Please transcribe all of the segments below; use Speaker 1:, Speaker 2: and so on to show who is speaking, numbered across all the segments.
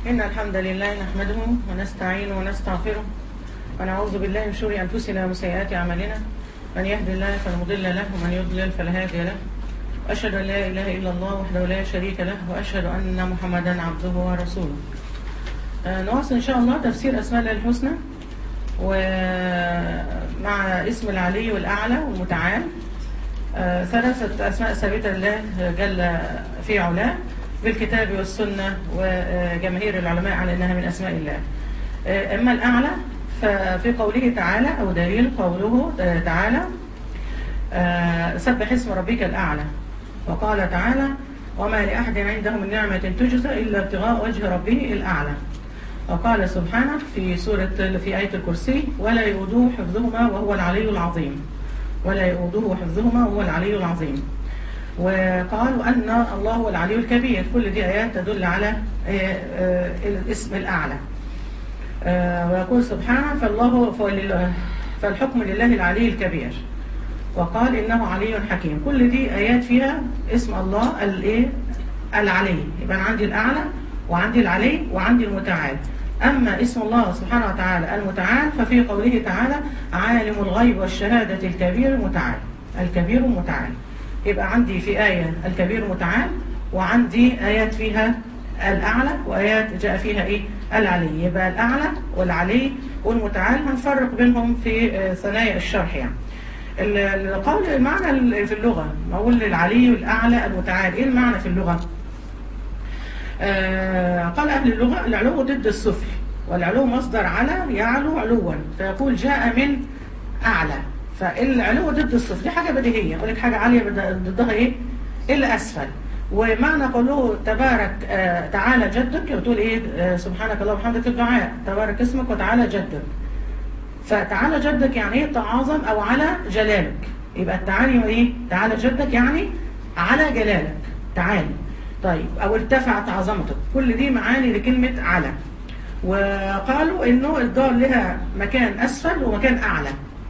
Speaker 1: إن الحمد لله نحمده ونستعينه ونستغفره ونعوذ بالله من شرور أنفسنا وسيئات أعمالنا من يهد الله فلا مضل له ومن يضلل فلا هادي له وأشهد أن لا إله إلا الله وحده لا شريك له وأشهد أن محمدا عبده ورسوله آه، نواصل إن شاء الله تفسير أسماء الله الحسنى ومع اسم العلي والأعلى والمتعال آه، ثلاثة أسماء ثابتة لله جل في علاه بالكتاب والسنة وجماهير العلماء على أنها من أسماء الله آه، أما الأعلى ففي قوله تعالى أو دليل قوله تعالى آه، سبح اسم ربك الأعلى وقال تعالى وما لأحد عنده من نعمة تجزى إلا ابتغاء وجه ربه الأعلى وقال سبحانه في سورة في آية الكرسي ولا يؤوده حفظهما وهو العلي العظيم ولا يؤوده حفظهما وهو العلي العظيم وقالوا أن الله هو العلي الكبير كل دي آيات تدل على آه، آه، الاسم الأعلى آه، ويقول سبحانه فالله فلله- فالحكم لله العلي الكبير وقال إنه علي حكيم كل دي آيات فيها اسم الله الايه العلي يبقى أنا عندي الأعلى وعندي العلي وعندي المتعال أما اسم الله سبحانه وتعالى المتعال ففي قوله تعالى عالم الغيب والشهادة الكبير المتعال الكبير المتعال يبقى عندي في آية الكبير متعال وعندي آيات فيها الأعلى وآيات جاء فيها إيه العلي يبقى الأعلى والعلي والمتعال هنفرق بينهم في آه، ثنايا الشرح يعني ال- القول المعنى ال- في اللغة نقول العلي والأعلى المتعال إيه المعنى في اللغة آه قال أهل اللغة العلو ضد السفل والعلو مصدر على يعلو علوا فيقول جاء من أعلى فالعلو ضد السفل دي حاجة بديهية يقول لك حاجة عالية بد- ضدها إيه إلا أسفل ومعنى قوله تبارك آه تعالى جدك بتقول إيه آه سبحانك اللهم وبحمدك في الدعاء تبارك اسمك وتعالى جدك فتعالى جدك يعني ايه تعاظم او على جلالك يبقى التعالي هو ايه تعالى جدك يعني على جلالك تعالي طيب او ارتفعت عظمتك كل دي معاني لكلمة على وقالوا انه الدار لها مكان اسفل ومكان اعلى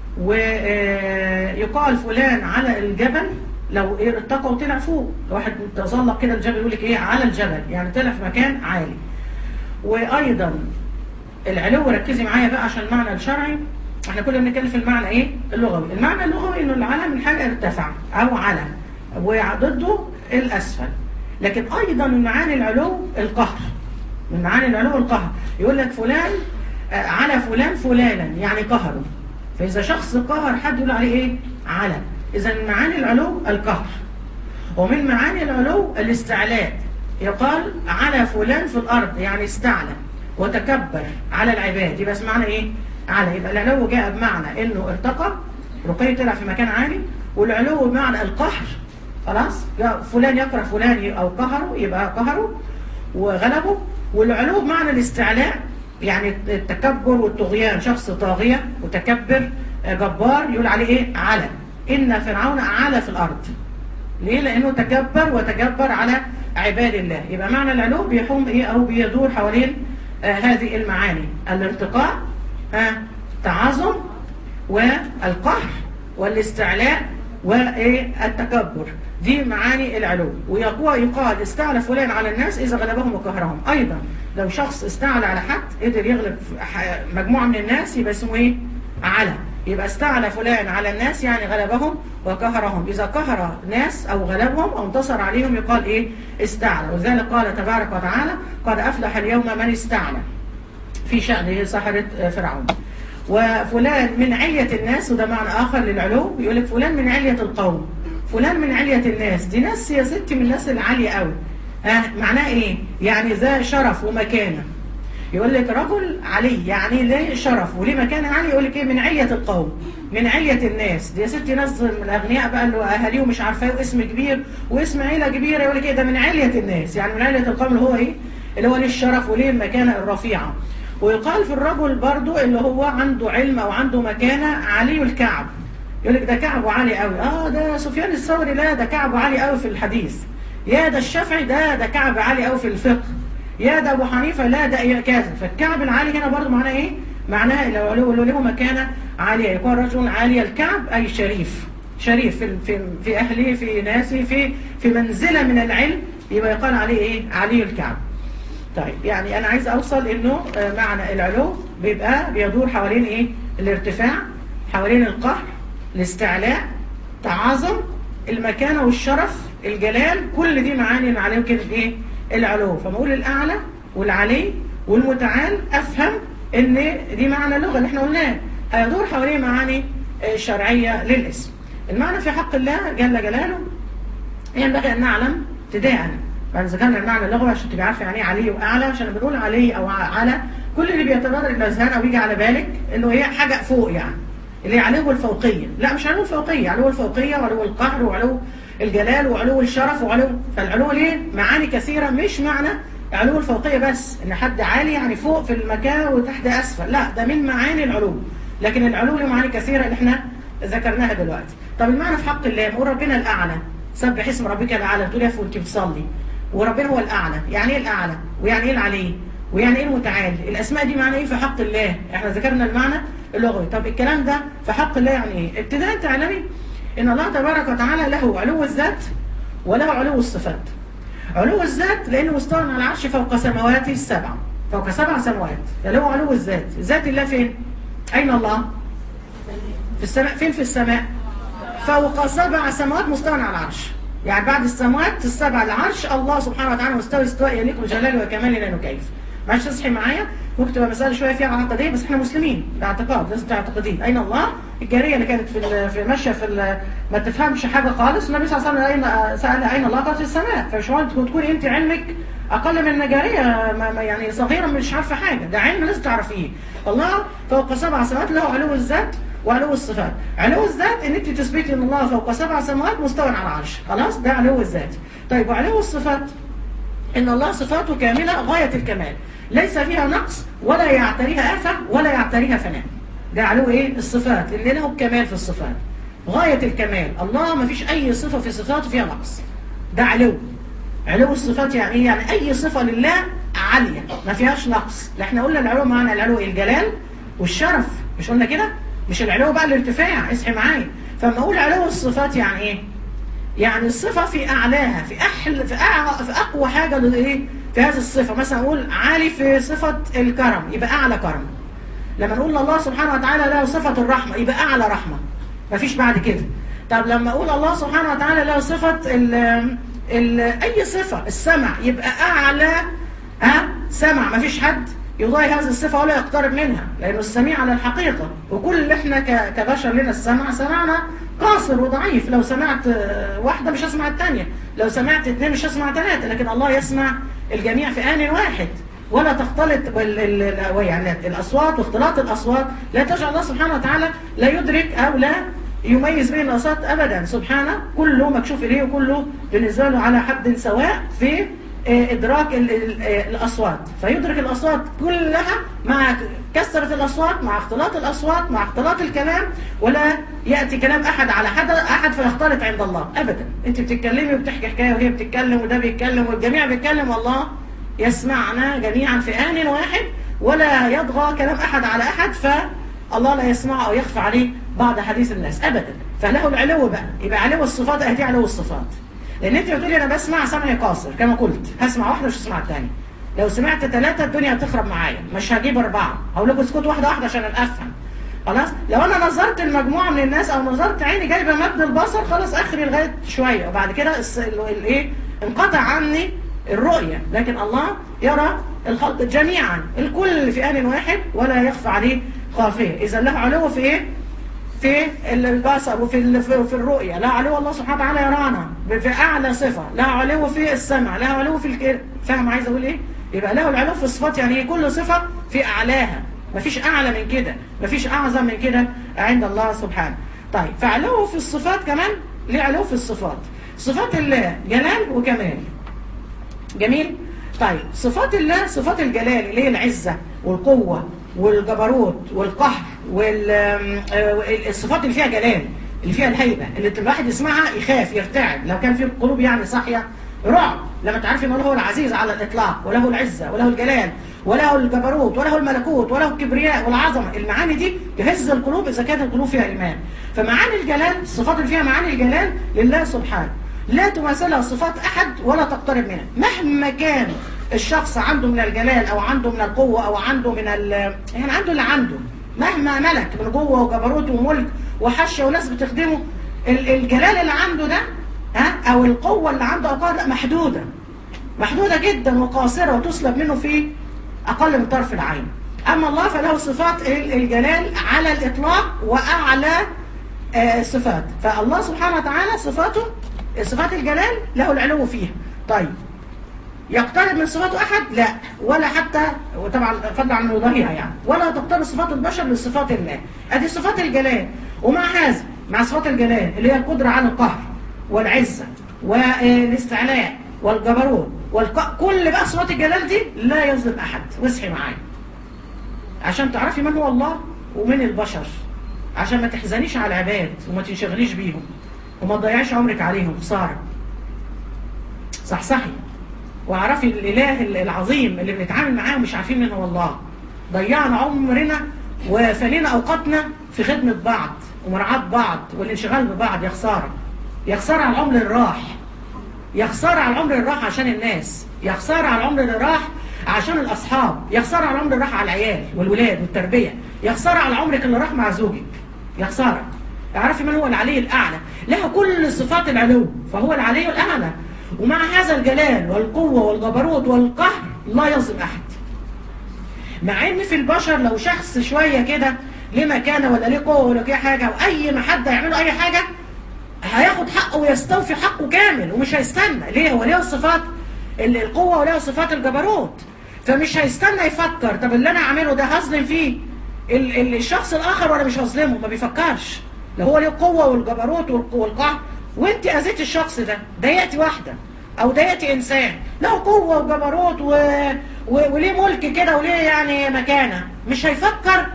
Speaker 1: ويقال فلان على الجبل لو إيه ارتقى وطلع فوق واحد تزلق كده الجبل يقول لك ايه على الجبل يعني طلع في مكان عالي وايضا العلو ركزي معايا بقى عشان المعنى الشرعي احنا كنا بنتكلم في المعنى ايه اللغوي المعنى اللغوي انه العلى من حاجه ارتفع او على وضده الاسفل لكن ايضا من معاني العلو القهر من معاني العلو القهر يقول لك فلان آه، على فلان فلانا يعني قهره فاذا شخص قهر حد يقول عليه ايه على اذا من معاني العلو القهر ومن معاني العلو الاستعلاء يقال على فلان في الأرض يعني استعلى وتكبر على العباد يبقى اسمعنا ايه على يبقى العلو جاء بمعنى انه ارتقى رقي طلع في مكان عالي والعلو بمعنى القهر خلاص لا فلان يكره فلان او قهره يبقى قهره وغلبه والعلو بمعنى الاستعلاء يعني التكبر والطغيان شخص طاغية متكبر آه، جبار يقول عليه ايه على ان فرعون علا في الارض ليه؟ لأنه تكبر وتجبر على عباد الله يبقى معنى العلو بيحوم إيه أو بيدور حوالين آه هذه المعاني الارتقاء آه تعظم والقهر والاستعلاء والتكبر دي معاني العلو ويقوى يقال استعلى فلان على الناس إذا غلبهم وقهرهم أيضا لو شخص استعلى على حد قدر يغلب ح- مجموعة من الناس يبقى اسمه إيه؟ على يبقى استعلى فلان على الناس يعني غلبهم وقهرهم إذا قهر ناس أو غلبهم أو انتصر عليهم يقال إيه استعلى وذلك قال تبارك وتعالى قد أفلح اليوم من استعلى في شأن سحرة فرعون وفلان من علية الناس وده معنى آخر للعلو يقول لك فلان من علية القوم فلان من علية الناس دي ناس يا ستي من الناس العالية قوي ها معناه ايه يعني ذا شرف ومكانه يقول لك رجل علي يعني ليه شرف وليه مكان عالي يقول لك ايه من علية القوم من علية الناس دي يا ستي ناس من الاغنياء بقى اللي هو اهاليهم مش عارفاه واسم كبير واسم عيلة كبيرة يقول لك ايه ده من علية الناس يعني من علية القوم اللي هو ايه اللي هو ليه الشرف وليه المكانة الرفيعة ويقال في الرجل برضو اللي هو عنده علم او عنده مكانة علي الكعب يقول لك ده كعبه عالي قوي اه ده سفيان الثوري لا ده كعبه عالي قوي في الحديث يا ده الشافعي ده ده كعب عالي قوي في الفقه يا ده ابو حنيفه لا ده إيه كذا فالكعب العالي هنا برضو معناه ايه معناها لو لو لو له مكانه عاليه يكون رجل عالي الكعب اي شريف شريف في في في اهله في ناسه في في منزله من العلم يبقى يقال عليه ايه علي الكعب طيب يعني انا عايز اوصل انه آه، معنى العلو بيبقى بيدور حوالين ايه الارتفاع حوالين القهر الاستعلاء تعاظم المكانه والشرف الجلال كل دي معاني اللي عليهم كده ايه العلو فما اقول الاعلى والعلي والمتعال افهم ان دي معنى اللغه اللي احنا قلناه هيدور حوالين معاني آه، شرعيه للاسم المعنى في حق الله جل جلاله ينبغي ان نعلم ابتداء بعد ذكرنا المعنى اللغوي عشان تبقى عارفه يعني ايه علي واعلى عشان لما بنقول علي او على كل اللي بيتبادر الاذهان او يجي على بالك انه هي حاجه فوق يعني اللي هي علو الفوقيه لا مش علو الفوقيه علو الفوقيه وعلو القهر وعلو الجلال وعلو الشرف وعلو فالعلو ليه معاني كثيره مش معنى علو الفوقيه بس ان حد عالي يعني فوق في المكان وتحت اسفل لا ده من معاني العلو لكن العلو له معاني كثيره اللي احنا ذكرناها دلوقتي طب المعنى في حق الله نقول ربنا الاعلى سبح اسم ربك الاعلى تقول يا فوق وانت بتصلي وربنا هو الاعلى يعني ايه الاعلى ويعني ايه العلي ويعني ايه المتعال الاسماء دي معنى ايه في حق الله احنا ذكرنا المعنى اللغوي طب الكلام ده في حق الله يعني ايه ابتداء تعلمي ان الله تبارك وتعالى له علو الذات وله علو الصفات علو الذات لانه مستوى على العرش فوق سماواته السبع فوق سبع سماوات فله علو الذات ذات الله فين اين الله في السماء فين في السماء فوق سبع سماوات مستوى على العرش يعني بعد السماوات السبع العرش الله سبحانه وتعالى مستوى استواء يليق بجلاله وكماله لا نكيف معلش تصحي معايا ممكن تبقى مسألة شوية فيها عقدية بس احنا مسلمين ده اعتقاد لازم تعتقدين أين الله الجارية اللي كانت في ال- في ماشية في ال- ما تفهمش حاجة خالص النبي صلى الله عليه وسلم أين سأل أين الله قالت في السماء فمش مهم تكون تكوني أنت علمك أقل من جارية ما ما يعني صغيرة مش عارفة حاجة ده علم لازم تعرفيه الله فوق سبع سماوات له علو الذات وعلو الصفات علو الذات ان انت تثبتي ان الله فوق سبع سماوات مستوى على العرش خلاص ده علو الذات طيب وعلو الصفات ان الله صفاته كامله غايه الكمال ليس فيها نقص ولا يعتريها افه ولا يعتريها فناء ده علو ايه الصفات اللي له الكمال في الصفات غايه الكمال الله ما فيش اي صفه في صفاته فيها نقص ده علو علو الصفات يعني ايه يعني اي صفه لله عاليه ما فيهاش نقص لا احنا قلنا العلو معنى العلو إيه؟ الجلال والشرف مش قلنا كده مش العلو بقى الارتفاع اصحي معايا فلما اقول علو الصفات يعني ايه يعني الصفة في أعلاها في أحل في, أع... في أقوى حاجة لإيه في هذه الصفة مثلا أقول عالي في صفة الكرم يبقى أعلى كرم لما نقول الله سبحانه وتعالى له صفة الرحمة يبقى أعلى رحمة مفيش بعد كده طب لما أقول الله سبحانه وتعالى له صفة ال... ال... أي صفة السمع يبقى أعلى ها سمع مفيش حد يضاهي هذه الصفة ولا يقترب منها لأنه السميع على الحقيقة وكل اللي احنا ك... كبشر لنا السمع سمعنا قاصر وضعيف لو سمعت آه، واحدة مش هسمع الثانية لو سمعت اثنين مش هسمع ثلاثة لكن الله يسمع الجميع في آن واحد ولا تختلط ال- ال- ال- يعني الأصوات واختلاط الأصوات لا تجعل الله سبحانه وتعالى لا يدرك أو لا يميز بين الأصوات أبدا سبحانه كله مكشوف إليه وكله بالنسبة له على حد سواء في آه، إدراك ال- ال- آه، الأصوات فيدرك الأصوات كلها مع كثرة الأصوات مع اختلاط الأصوات مع اختلاط الكلام ولا يأتي كلام أحد على حد أحد فيختلط عند الله أبدا أنت بتتكلمي وبتحكي حكاية وهي بتتكلم وده بيتكلم والجميع بيتكلم والله يسمعنا جميعا في آن واحد ولا يطغى كلام أحد على أحد فالله لا يسمع أو يخفى عليه بعض حديث الناس أبدا فله العلو بقى يبقى علو الصفات أهدي علو الصفات لان انت بتقولي انا بسمع سمعي قاصر كما قلت هسمع واحده مش هسمع الثانيه لو سمعت ثلاثه الدنيا هتخرب معايا مش هجيب اربعه هقول لكم اسكتوا واحده واحده عشان افهم خلاص لو انا نظرت المجموعه من الناس او نظرت عيني جايبه مد البصر خلاص اخري لغايه شويه وبعد كده الس- ال- الايه انقطع عني الرؤيه لكن الله يرى الخلق جميعا الكل في ان واحد ولا يخفى عليه خافيه اذا له علو في ايه في البصر وفي ال- في في الرؤية لا علو الله سبحانه وتعالى يرانا في أعلى صفة لا علو في السمع لا علو في الكلام فاهم عايز أقول إيه؟ يبقى له العلو في الصفات يعني إيه؟ كل صفة في أعلاها مفيش أعلى من كده مفيش أعظم من كده عند الله سبحانه طيب فعلو في الصفات كمان ليه علو في الصفات صفات الله جلال وكمال جميل طيب صفات الله صفات الجلال اللي هي العزة والقوة والجبروت والقهر والصفات اللي فيها جلال اللي فيها الهيبة اللي الواحد يسمعها يخاف يرتعب لو كان في القلوب يعني صاحية رعب لما تعرف ان هو العزيز على الاطلاق وله العزة وله الجلال وله الجبروت وله الملكوت وله الكبرياء والعظمة المعاني دي تهز القلوب اذا كانت القلوب فيها ايمان فمعاني الجلال الصفات اللي فيها معاني الجلال لله سبحانه لا تماثلها صفات احد ولا تقترب منها مهما كان الشخص عنده من الجلال او عنده من القوه او عنده من ال يعني عنده اللي عنده مهما ملك من جوه وجبروت وملك وحشه وناس بتخدمه ال- الجلال اللي عنده ده ها او القوه اللي عنده او قادر محدوده محدوده جدا وقاصره وتسلب منه في اقل من طرف العين اما الله فله صفات ال- الجلال على الاطلاق واعلى آه، صفات فالله سبحانه وتعالى صفاته صفات الجلال له العلو فيها طيب يقترب من صفاته احد لا ولا حتى وطبعا فضل عن يضاهيها يعني ولا تقترب صفات البشر من صفات الله ادي صفات الجلال ومع هذا مع صفات الجلال اللي هي القدره على القهر والعزه والاستعلاء والجبروت والق... كل بقى صفات الجلال دي لا يظلم احد واصحي معايا عشان تعرفي من هو الله ومن البشر عشان ما تحزنيش على العباد وما تنشغليش بيهم وما تضيعيش عمرك عليهم خساره صحصحي واعرفي الاله العظيم اللي بنتعامل معاه ومش عارفين من هو الله ضيعنا عمرنا وفنينا اوقاتنا في خدمه بعض ومراعاه بعض والانشغال ببعض يا خساره يا خساره على العمر اللي راح يا خساره على العمر اللي راح عشان الناس يا خساره على العمر اللي راح عشان الاصحاب يا خساره على العمر اللي راح على العيال والولاد والتربيه يا خساره على عمرك اللي راح مع زوجك يا خساره اعرفي من هو العلي الاعلى له كل صفات العلو فهو العلي الاعلى ومع هذا الجلال والقوه والجبروت والقهر لا يظلم احد مع ان في البشر لو شخص شويه كده ليه مكانه ولا ليه قوه ولا ليه حاجه واي ما حد يعمل له اي حاجه هياخد حقه ويستوفي حقه كامل ومش هيستنى ليه هو ليه الصفات ال- القوه وليه صفات الجبروت فمش هيستنى يفكر طب اللي انا اعمله ده هظلم فيه ال- ال- الشخص الاخر ولا مش هظلمه ما بيفكرش لو هو ليه القوه والجبروت والق- والقهر وانت اذيتي الشخص ده ضايقتي واحده او ضايقتي انسان له قوه وجبروت و... و... وليه ملك كده وليه يعني مكانه مش هيفكر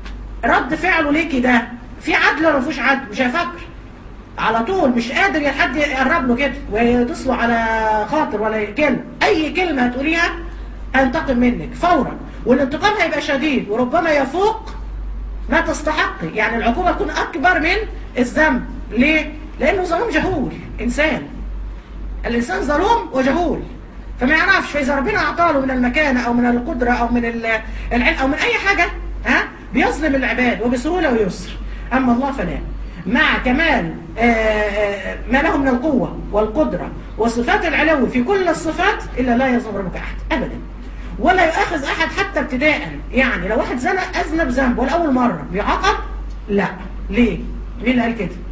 Speaker 1: رد فعله ليكي ده في عدل ولا مفيش عدل مش هيفكر على طول مش قادر يا حد يقرب له كده ويدوس له على خاطر ولا كلمه اي كلمه هتقوليها هينتقم منك فورا والانتقام هيبقى شديد وربما يفوق ما تستحقي يعني العقوبه تكون اكبر من الذنب ليه لانه ظلوم جهول انسان الانسان ظلوم وجهول فما يعرفش فاذا ربنا اعطاله من المكانه او من القدره او من ال- العلم او من اي حاجه ها بيظلم العباد وبسهوله ويسر اما الله فلا مع كمال آه، آه، ما له من القوه والقدره وصفات العلو في كل الصفات الا لا يظلم ربك احد ابدا ولا يؤاخذ احد حتى ابتداء يعني لو واحد زنى اذنب ذنب ولاول مره بيعاقب لا ليه مين اللي قال كده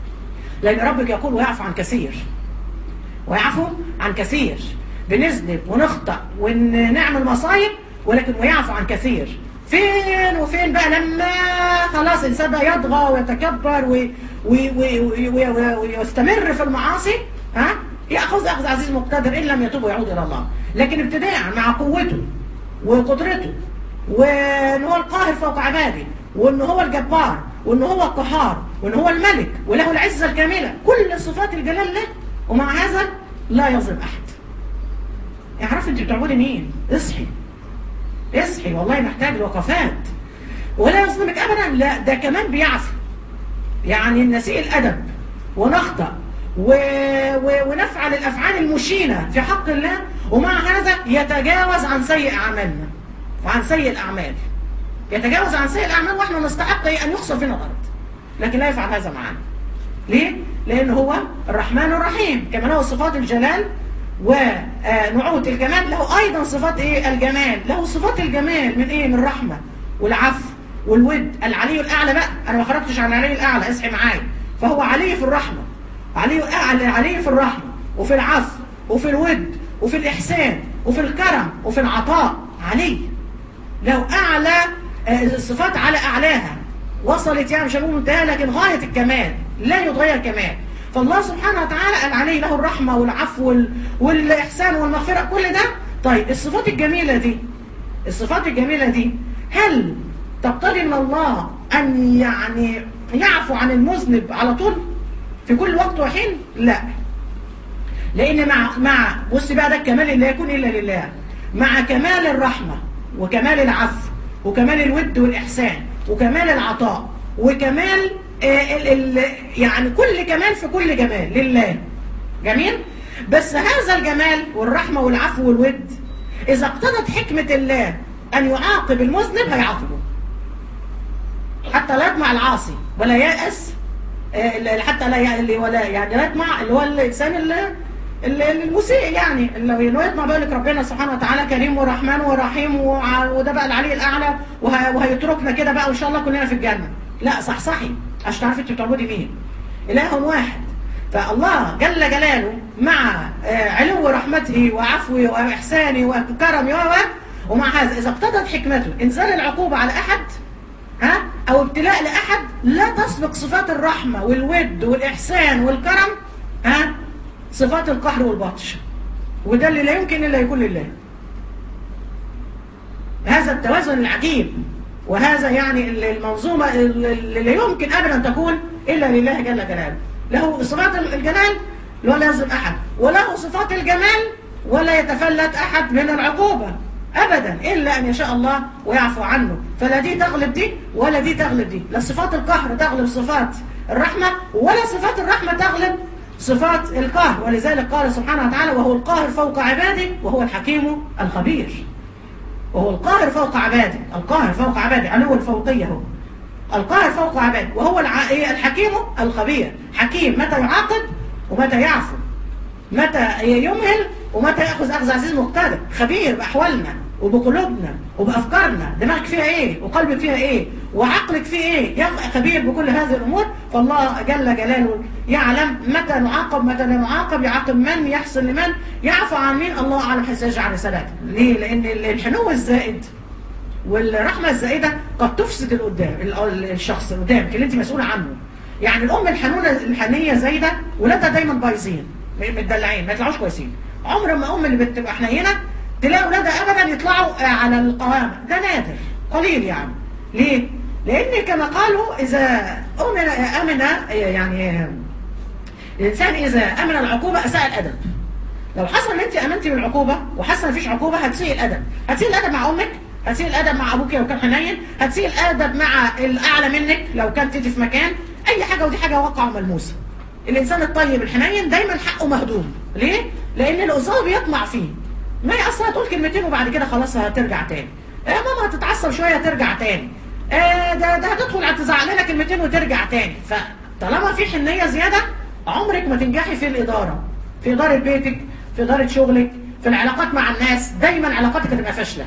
Speaker 1: لان ربك يقول ويعفو عن كثير ويعفو عن كثير بنذنب ونخطأ ونعمل مصايب ولكن ويعفو عن كثير فين وفين بقى لما خلاص الانسان بقى يطغى ويتكبر و- و- و- و- و- ويستمر في المعاصي ها ياخذ اخذ عزيز مقتدر ان لم يتوب ويعود الى الله لكن ابتداء مع قوته وقدرته وان هو القاهر فوق عباده وان هو الجبار وان هو القهار وان هو الملك وله العزه الكامله كل صفات الجلال له ومع هذا لا يظلم احد اعرفي انت بتعبدي مين اصحي اصحي والله محتاج الوقفات ولا يظلمك ابدا لا ده كمان بيعفو يعني نسيء الادب ونخطأ و... و... ونفعل الافعال المشينه في حق الله ومع هذا يتجاوز عن سيء اعمالنا وعن سيء الاعمال يتجاوز عن سيء الاعمال واحنا نستحق ان يخسر فينا الارض لكن لا يفعل هذا معنا ليه؟ لأن هو الرحمن الرحيم كما له صفات الجلال ونعوت الجمال له أيضا صفات إيه؟ الجمال له صفات الجمال من إيه؟ من الرحمة والعفو والود العلي الأعلى بقى أنا ما خرجتش عن العلي الأعلى اصحي معايا فهو علي في الرحمة علي أعلى علي في الرحمة وفي العفو وفي الود وفي الإحسان وفي الكرم وفي العطاء علي له أعلى آه، الصفات على أعلاها وصلت يعني مش هنقول منتهى لكن غاية الكمال لا يتغير كمال فالله سبحانه وتعالى قال عليه له الرحمة والعفو وال... والإحسان والمغفرة كل ده طيب الصفات الجميلة دي الصفات الجميلة دي هل تقتضي من الله أن يعني يعفو عن المذنب على طول في كل وقت وحين لا لأن مع مع بص بقى ده الكمال اللي لا يكون إلا لله مع كمال الرحمة وكمال العفو وكمال الود والإحسان وكمال العطاء وكمال آه ال ال يعني كل كمال في كل جمال لله جميل بس هذا الجمال والرحمة والعفو والود إذا اقتضت حكمة الله أن يعاقب المذنب هيعاقبه حتى لا يطمع العاصي ولا يأس آه، حتى لا يعني ولا يعني لا يطمع اللي هو الإنسان اللي اللي- المسيء يعني اللي انه يطمع بيقول لك ربنا سبحانه وتعالى كريم ورحمن ورحيم وع- وده بقى العلي الاعلى وه- وهيتركنا كده بقى وان شاء الله كلنا في الجنه لا صحصحي عشان تعرفي انت بتعبدي مين اله واحد فالله جل جلاله مع آه، علو رحمته وعفوه واحسانه وكرمه و- و- ومع هذا اذا اقتضت حكمته انزال العقوبه على احد ها او ابتلاء لاحد لا تسبق صفات الرحمه والود والاحسان والكرم ها صفات القهر والبطش وده اللي لا يمكن الا يكون لله هذا التوازن العجيب وهذا يعني المنظومه اللي لا يمكن ابدا ان تكون الا لله جل جلاله له صفات الجلال لا لازم احد وله صفات الجمال ولا يتفلت احد من العقوبه ابدا الا ان يشاء الله ويعفو عنه فلا دي تغلب دي ولا دي تغلب دي لا صفات القهر تغلب صفات الرحمه ولا صفات الرحمه تغلب صفات القهر ولذلك قال سبحانه وتعالى وهو القاهر فوق عباده وهو الحكيم الخبير وهو القاهر فوق عباده القاهر فوق عباده علو الفوقية هو القاهر فوق عباده وهو الع... إيه؟ الحكيم الخبير حكيم متى يعاقب ومتى يعفو متى يمهل ومتى ياخذ اخذ عزيز مقتدر خبير باحوالنا وبقلوبنا وبافكارنا دماغك فيها ايه وقلبك فيها ايه وعقلك فيه ايه يخ- خبير بكل هذه الامور فالله جل جلاله يعلم متى نعاقب متى لا نعاقب يعاقب من يحسن لمن يعفو عن مين الله اعلم حيث يجعل رسالته ليه لان الحنو الزائد والرحمه الزائده قد تفسد القدام ال- الشخص اللي قدامك اللي انت مسؤوله عنه يعني الام الحنونه الحنيه زايده ولادها دايما بايظين م- متدلعين ما يطلعوش كويسين عمر ما ام اللي بتبقى حنينه تلاقي ولادها ابدا يطلعوا آه، على القوامه ده نادر قليل يعني ليه؟ لان كما قالوا اذا امن امن يعني الانسان اذا امن العقوبه اساء الادب لو حصل ان انت امنتي بالعقوبه وحصل مفيش عقوبه هتسيء الادب هتسيء الادب مع امك هتسيء الادب مع ابوك لو كان حنين هتسيء الادب مع الاعلى منك لو كانت انت في مكان اي حاجه ودي حاجه واقعه ملموسه الانسان الطيب الحنين دايما حقه مهضوم ليه لان اللي قصاده بيطمع فيه ما هي اصلا هتقول كلمتين وبعد كده خلاص هترجع تاني آه ماما هتتعصب شويه ترجع تاني آه ده ده هتدخل هتزعق لنا كلمتين وترجع تاني فطالما في حنيه زياده عمرك ما تنجحي في الاداره في اداره بيتك في اداره شغلك في العلاقات مع الناس دايما علاقاتك هتبقى فاشله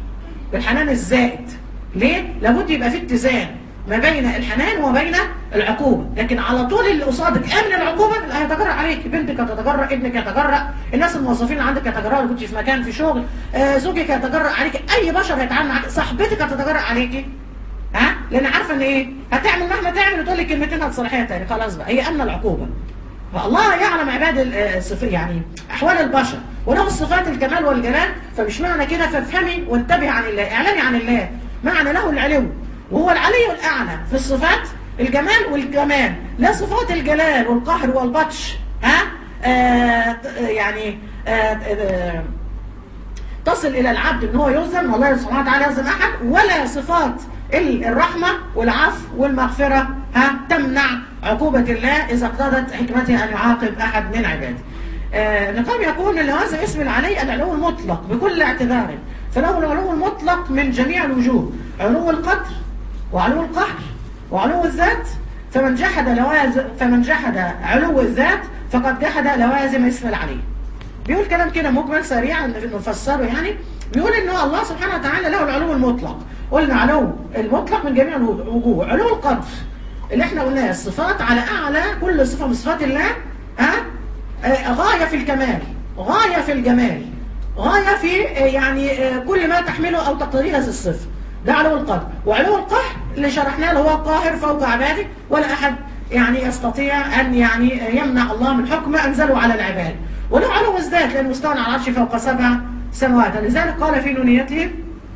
Speaker 1: بالحنان الزائد ليه؟ لابد يبقى في اتزان ما بين الحنان وما بين العقوبة لكن على طول اللي قصادك امن العقوبة لا هيتجرأ عليك بنتك هتتجرأ ابنك هيتجرأ الناس الموظفين اللي عندك هيتجرأوا لو كنت في مكان في شغل آه زوجك هيتجرأ عليك اي بشر هيتعامل معاك صاحبتك هتتجرأ عليكي ها لان عارفه ان ايه هتعمل مهما تعمل وتقول لك كلمتين هتصلحيها تاني خلاص بقى هي امن العقوبه فالله يعلم عباد ال- آه، صف- يعني احوال البشر وله الصفات الكمال والجلال فمش معنى كده فافهمي وانتبهي عن الله اعلمي عن الله معنى له العلو وهو العلي الاعلى في الصفات الجمال والكمال لا صفات الجلال والقهر والبطش ها آه يعني آه آه تصل الى العبد ان هو يظلم والله سبحانه وتعالى يظلم احد ولا صفات ال- الرحمه والعفو والمغفره ها تمنع عقوبه الله اذا اقتضت حكمته ان يعاقب احد من عباده. آه، ابن القيم يقول ان هذا اسم العلي العلو المطلق بكل اعتبار فله العلو المطلق من جميع الوجوه علو القدر وعلو القهر وعلو الذات فمن جحد لوازم فمن جحد علو الذات فقد جحد لوازم اسم العلي. بيقول كلام كده مجمل سريع نفسره يعني بيقول ان الله سبحانه وتعالى له العلو المطلق قلنا علو المطلق من جميع الوجوه علو القدر اللي احنا قلناه الصفات على اعلى كل صفه من صفات الله ها آه، غايه في الكمال غايه في الجمال غايه في آه، يعني آه، كل ما تحمله او تقتضيه هذه الصفه ده علو القدر وعلو القهر اللي شرحناه اللي هو القاهر فوق عباده ولا احد يعني يستطيع ان يعني يمنع الله من حكم انزله على العباد وله علو الذات لانه استوى على العرش فوق سبع سماوات لذلك قال في نونيته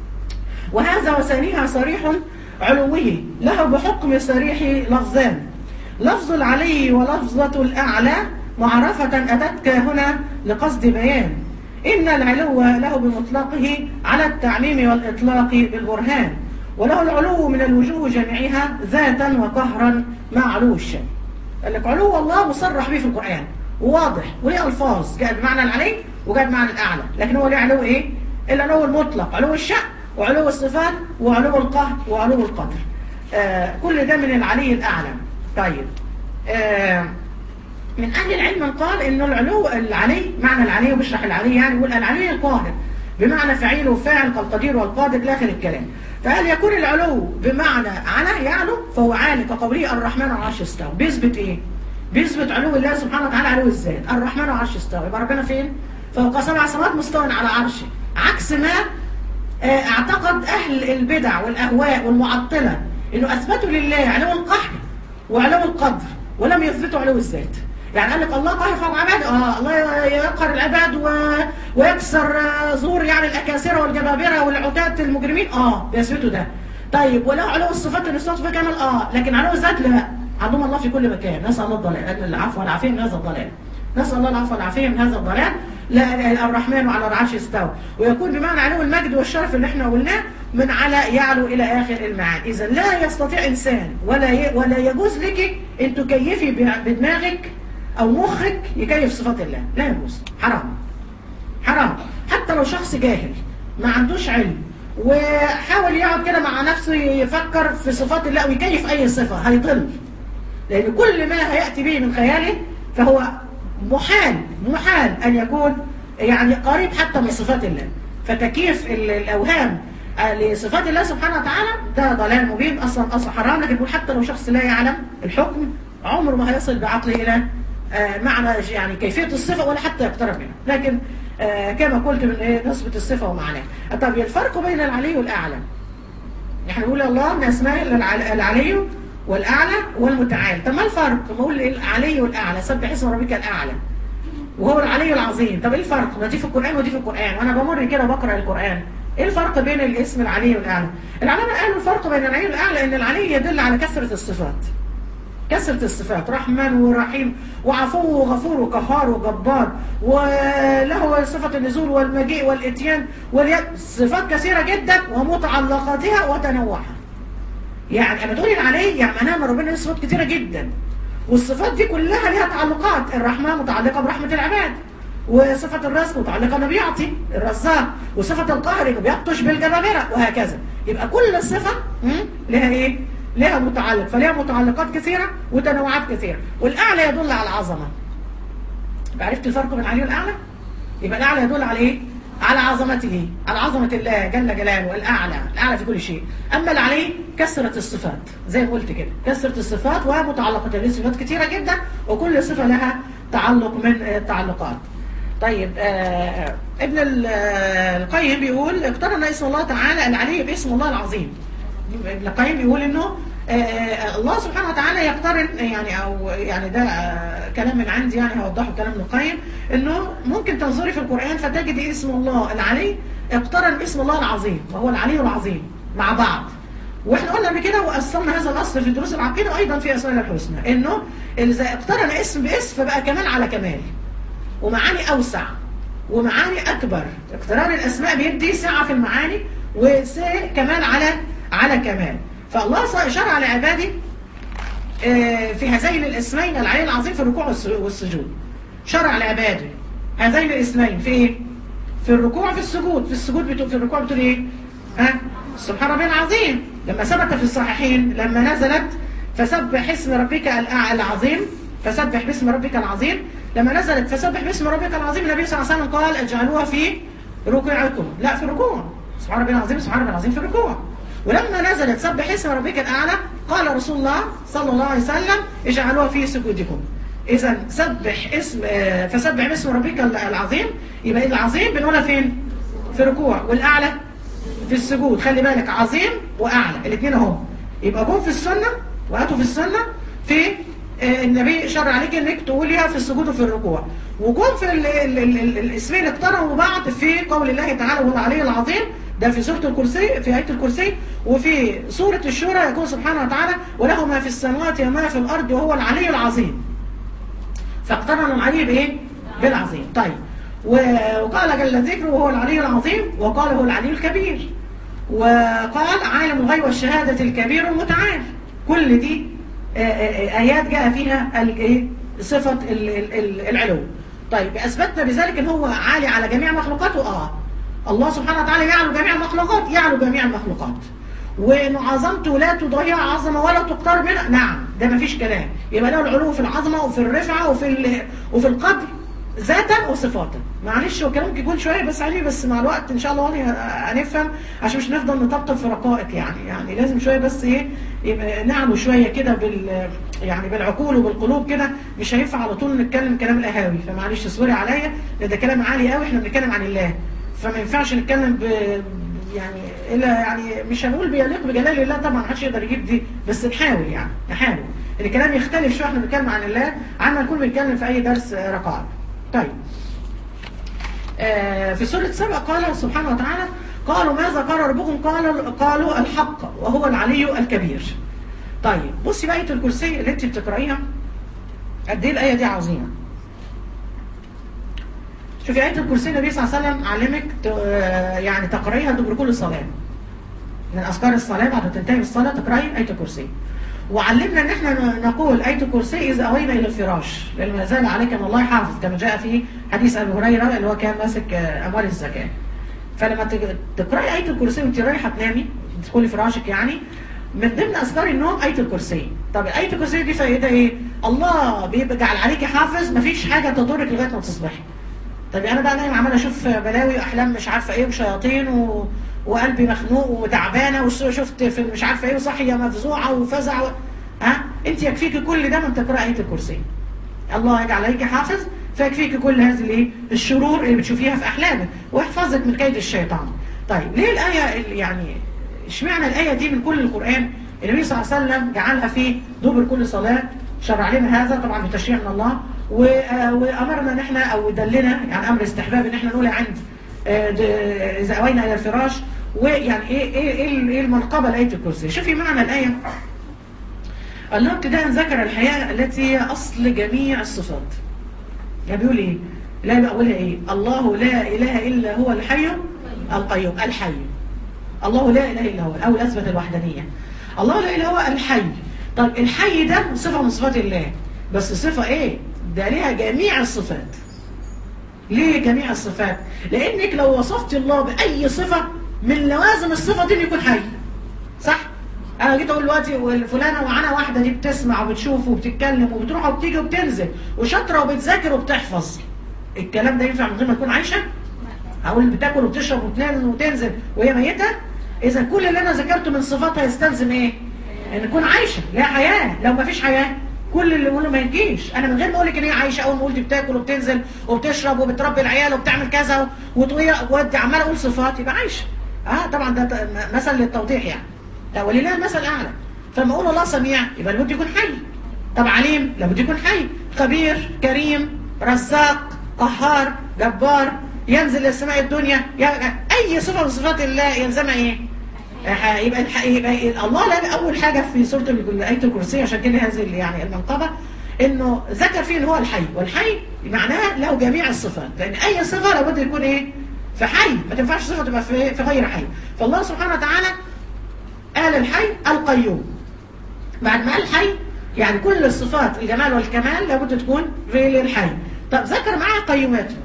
Speaker 1: وهذا وثانيها صريح علوه له بحكم صريح لفظان لفظ العلي ولفظة الأعلى معرفة أتتك هنا لقصد بيان إن العلو له بمطلقه على التعميم والإطلاق بالبرهان وله العلو من الوجوه جميعها ذاتا وقهرا مع علو الشيء قال لك علو الله مصرح به في القرآن وواضح وليه ألفاظ جاءت بمعنى العلي وجاءت بمعنى الأعلى لكن هو ليه علو إيه؟ العلو المطلق علو الشأن وعلو الصفات وعلو القهر وعلو القدر آه كل ده من العلي الأعلى طيب آه من أهل العلم قال إنه العلو العلي معنى العلي وبيشرح العلي يعني يقول العلي القاهر بمعنى فعيل وفاعل كالقدير والقادر لآخر الكلام فهل يكون العلو بمعنى على يعلو فهو عالي كقوله الرحمن على العرش استوى بيثبت ايه؟ بيثبت علو الله سبحانه وتعالى علو الذات الرحمن على العرش استوى يبقى ربنا فين؟ فوق سبع سماوات مستوى على عرشه عكس ما اعتقد اهل البدع والاهواء والمعطله انه اثبتوا لله علو القهر وعلو القدر ولم يثبتوا علو الذات يعني قال لك الله قاهر فوق عباده اه الله يقهر العباد و... ويكسر زور يعني الاكاسره والجبابره والعتاة المجرمين اه بيثبتوا ده طيب وله علو الصفات اللي في كامل اه لكن علو الذات لا عندهم الله في كل مكان نسال الله الضلال العفو والعافيه من هذا الضلال نسال الله العفو والعافيه من هذا الضلال لا الرحمن على العرش استوى ويكون بمعنى علو المجد والشرف اللي احنا قلناه من على يعلو الى اخر المعاني اذا لا يستطيع انسان ولا ي... ولا يجوز لك ان تكيفي بدماغك او مخك يكيف صفات الله لا يجوز حرام حرام حتى لو شخص جاهل ما عندوش علم وحاول يقعد كده مع نفسه يفكر في صفات الله ويكيف اي صفه هيضل لان كل ما هياتي به من خياله فهو محال محال ان يكون يعني قريب حتى من صفات الله فتكييف الاوهام لصفات الله سبحانه وتعالى ده ضلال مبين اصلا اصلا حرام لكن بيقول حتى لو شخص لا يعلم الحكم عمره ما هيصل بعقله الى معنى يعني كيفيه الصفه ولا حتى يقترب منها لكن كما قلت من ايه نسبه الصفه ومعناها طب الفرق بين العلي والاعلى احنا بنقول الله من اسماء العلي والاعلى والمتعال طب ما الفرق بقول العلي والاعلى سبح اسم ربك الاعلى وهو العلي العظيم طب ايه الفرق ما دي في القران ودي في القران وانا بمر كده بقرا القران ايه الفرق بين الاسم العلي والاعلى العلماء قالوا الفرق بين العلي والاعلى ان العلي يدل على كثره الصفات كثرة الصفات رحمن ورحيم وعفو وغفور وقهار وجبار وله صفة النزول والمجيء والاتيان واليد صفات كثيرة جدا ومتعلقاتها وتنوعها يعني انا تقولي عليه يعني معناها ان ربنا له صفات كثيرة جدا والصفات دي كلها لها تعلقات الرحمة متعلقة برحمة العباد وصفة الرزق متعلقة انه بيعطي الرزاق وصفة القهر انه بيبطش بالجبابرة وهكذا يبقى كل صفة لها ايه؟ لها متعلق فلها متعلقات كثيرة وتنوعات كثيرة والأعلى يدل على العظمة عرفت الفرق بين العلي والأعلى يبقى الأعلى يدل على إيه على عظمته على عظمة الله جل جلاله والأعلى الأعلى في كل شيء أما العلي كثرة الصفات زي ما قلت كده كثرة الصفات ومتعلقات له صفات كثيرة جدا وكل صفة لها تعلق من التعلقات طيب آه ابن القيم بيقول اقترن اسم الله تعالى العلي باسم الله العظيم ابن القيم بيقول انه آه الله سبحانه وتعالى يقترن يعني او يعني ده آه كلام من عندي يعني هوضحه كلام ابن القيم انه ممكن تنظري في القران فتجد اسم الله العلي اقترن باسم الله العظيم وهو العلي العظيم مع بعض واحنا قلنا قبل كده واصلنا هذا الاصل في دروس العقيده وايضا في اسماء الحسنى انه اذا اقترن اسم باسم فبقى كمال على كمال ومعاني اوسع ومعاني اكبر اقتران الاسماء بيدي سعه في المعاني وكمال على على كمال فالله شرع لعباده في هذين الاسمين العلي العظيم في الركوع والسجود شرع لعباده هذين الاسمين في ايه في الركوع في السجود في السجود بتقول في الركوع بتقول ايه ها سبحان ربي العظيم لما ثبت في الصحيحين لما نزلت فسبح اسم ربك العظيم فسبح باسم ربك العظيم لما نزلت فسبح باسم ربك العظيم النبي صلى الله عليه وسلم قال اجعلوها في ركوعكم لا في الركوع سبحان ربي العظيم سبحان ربي العظيم في الركوع ولما نزلت سبح اسم ربك الأعلى قال رسول الله صلى الله عليه وسلم اجعلوها في سجودكم إذا سبح اسم فسبح باسم ربك العظيم يبقى العظيم بنقولها فين؟ في الركوع والأعلى في السجود خلي بالك عظيم وأعلى الاثنين اهم يبقى جم في السنة وهاتوا في السنة في النبي شرع عليك انك تقوليها في السجود وفي الركوع وجم في الاسمين اقترنوا بعض في قول الله تعالى وهو العلي العظيم ده في سورة الكرسي في آية الكرسي وفي سورة الشورى يقول سبحانه وتعالى وله ما في السماوات وما في الأرض وهو العلي العظيم فاقترن العلي بإيه؟ بالعظيم طيب وقال جل ذكره وهو العلي العظيم وقال هو العلي الكبير وقال عالم الغيب والشهادة الكبير المتعال كل دي آيات جاء فيها صفة العلو طيب أثبتنا بذلك ان هو عالي على جميع مخلوقاته اه الله سبحانه وتعالى يعلو جميع المخلوقات يعلو جميع المخلوقات وان عظمته لا تضيع عظمه ولا تقترب منها نعم ده ما فيش كلام يبقى له العلو في العظمه وفي الرفعه وفي ال... وفي القدر ذاتا وصفاتا معلش هو كلام ممكن يكون شويه بس عليه بس مع الوقت ان شاء الله يعني هنفهم عشان مش نفضل نطبطب في رقائق يعني يعني لازم شويه بس ايه يبقى نعلو شويه كده بال يعني بالعقول وبالقلوب كده مش هينفع على طول نتكلم كلام القهاوي فمعلش اصبري عليا لان ده كلام عالي قوي احنا بنتكلم عن الله فما ينفعش نتكلم ب يعني الا يعني مش هنقول بيليق بجلال الله طبعا محدش يقدر يجيب دي بس نحاول يعني نحاول الكلام يختلف شويه احنا بنتكلم عن الله عن ما نكون بنتكلم في اي درس رقائق طيب آه في سورة سبأ قال سبحانه وتعالى قالوا ماذا قال ربكم قالوا قالوا الحق وهو العلي الكبير طيب بصي بقى آية الكرسي اللي انت بتقرأيها قد ايه الآية دي عظيمة شوفي آية الكرسي النبي صلى الله عليه وسلم علمك يعني تقرأيها دبر كل صلاة من أذكار الصلاة بعد ما تنتهي الصلاة تقرأي آية الكرسي وعلمنا ان احنا نقول آية الكرسي إذا أوينا إلى الفراش لأن ما زال عليك أن الله حافظ كما جاء في حديث أبي هريرة اللي هو كان ماسك أموال الزكاة فلما تقرأي آية الكرسي وانت رايحة تنامي تدخلي فراشك يعني من ضمن أذكار النوم آية الكرسي طب آية الكرسي دي فائدة إيه؟ الله بيجعل عليكي حافظ مفيش حاجة تضرك لغاية ما تصبحي طب انا بقى نايم عمال اشوف بلاوي واحلام مش عارفه ايه وشياطين و... وقلبي مخنوق وتعبانه وشفت في مش عارفه ايه وصحيه مفزوعه وفزع و... ها انت يكفيكي كل ده من تقرا ايه الكرسي الله يجعل عليك حافظ فيكفيكي كل هذه الايه الشرور اللي بتشوفيها في احلامك ويحفظك من كيد الشيطان طيب ليه الايه يعني اشمعنى الايه دي من كل القران النبي صلى الله عليه وسلم جعلها في دبر كل صلاه شرع لنا هذا طبعا بتشريع من الله وامرنا ان احنا او دلنا يعني امر استحباب ان احنا نقول عند اذا اوينا الى الفراش ويعني ايه ايه ايه, إيه المنقبه لايه الكرسي شوفي معنى الايه الله ابتداء ذكر الحياه التي هي اصل جميع الصفات يعني بيقول ايه لا بقولها ايه الله لا اله الا هو الحي القيوم الحي الله لا اله الا هو الاول اثبت الوحدانيه الله لا اله هو الحي طب الحي ده صفه من صفات الله بس صفه ايه ده ليها جميع الصفات ليه جميع الصفات لانك لو وصفت الله باي صفه من لوازم الصفه دي يكون حي صح انا جيت اقول دلوقتي فلانه وعنا واحده دي بتسمع وبتشوف وبتتكلم وبتروح وبتيجي وبتنزل وشاطره وبتذاكر وبتحفظ الكلام ده ينفع من غير ما تكون عايشه اقول بتاكل وبتشرب وتنام وتنزل وهي ميته اذا كل اللي انا ذكرته من صفاتها يستلزم ايه ان تكون عايشه لا حياه لو ما فيش حياه كل اللي بقوله ما يجيش انا من غير ما اقول لك ان هي عايشه اول ما قلت بتاكل وبتنزل وبتشرب وبتربي العيال وبتعمل كذا وودي عمال اقول صفات يبقى عايشه اه طبعا ده مثل للتوضيح يعني لا ولله المثل اعلى فلما اقول الله سميع يبقى لابد يكون حي طب عليم لابد يكون حي خبير كريم رزاق قهار جبار ينزل للسماء الدنيا اي صفه من صفات الله يلزمها ايه يبقى الح... يبقى الله لا اول حاجه في سوره ايه الكرسي عشان كده هذه يعني المنقبه انه ذكر فيه ان هو الحي والحي معناها له جميع الصفات لان اي صفه لابد يكون ايه في حي ما تنفعش صفه تبقى في, في غير حي فالله سبحانه وتعالى قال الحي القيوم بعد ما قال الحي يعني كل الصفات الجمال والكمال لابد تكون في الحي طب ذكر معاه قيوماته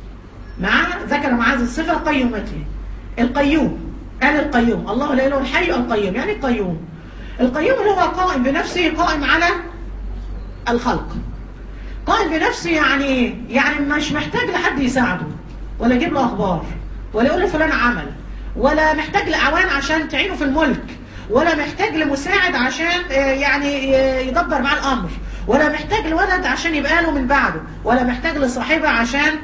Speaker 1: مع ذكر مع هذه الصفه قيومته القيوم قال القيوم الله لا اله الحي القيوم يعني القيوم القيوم اللي هو قائم بنفسه قائم على الخلق قائم بنفسه يعني ايه يعني مش محتاج لحد يساعده ولا يجيب له اخبار ولا يقول له فلان عمل ولا محتاج لاعوان عشان تعينه في الملك ولا محتاج لمساعد عشان يعني يدبر معاه الامر ولا محتاج لولد عشان يبقى له من بعده ولا محتاج لصاحبه عشان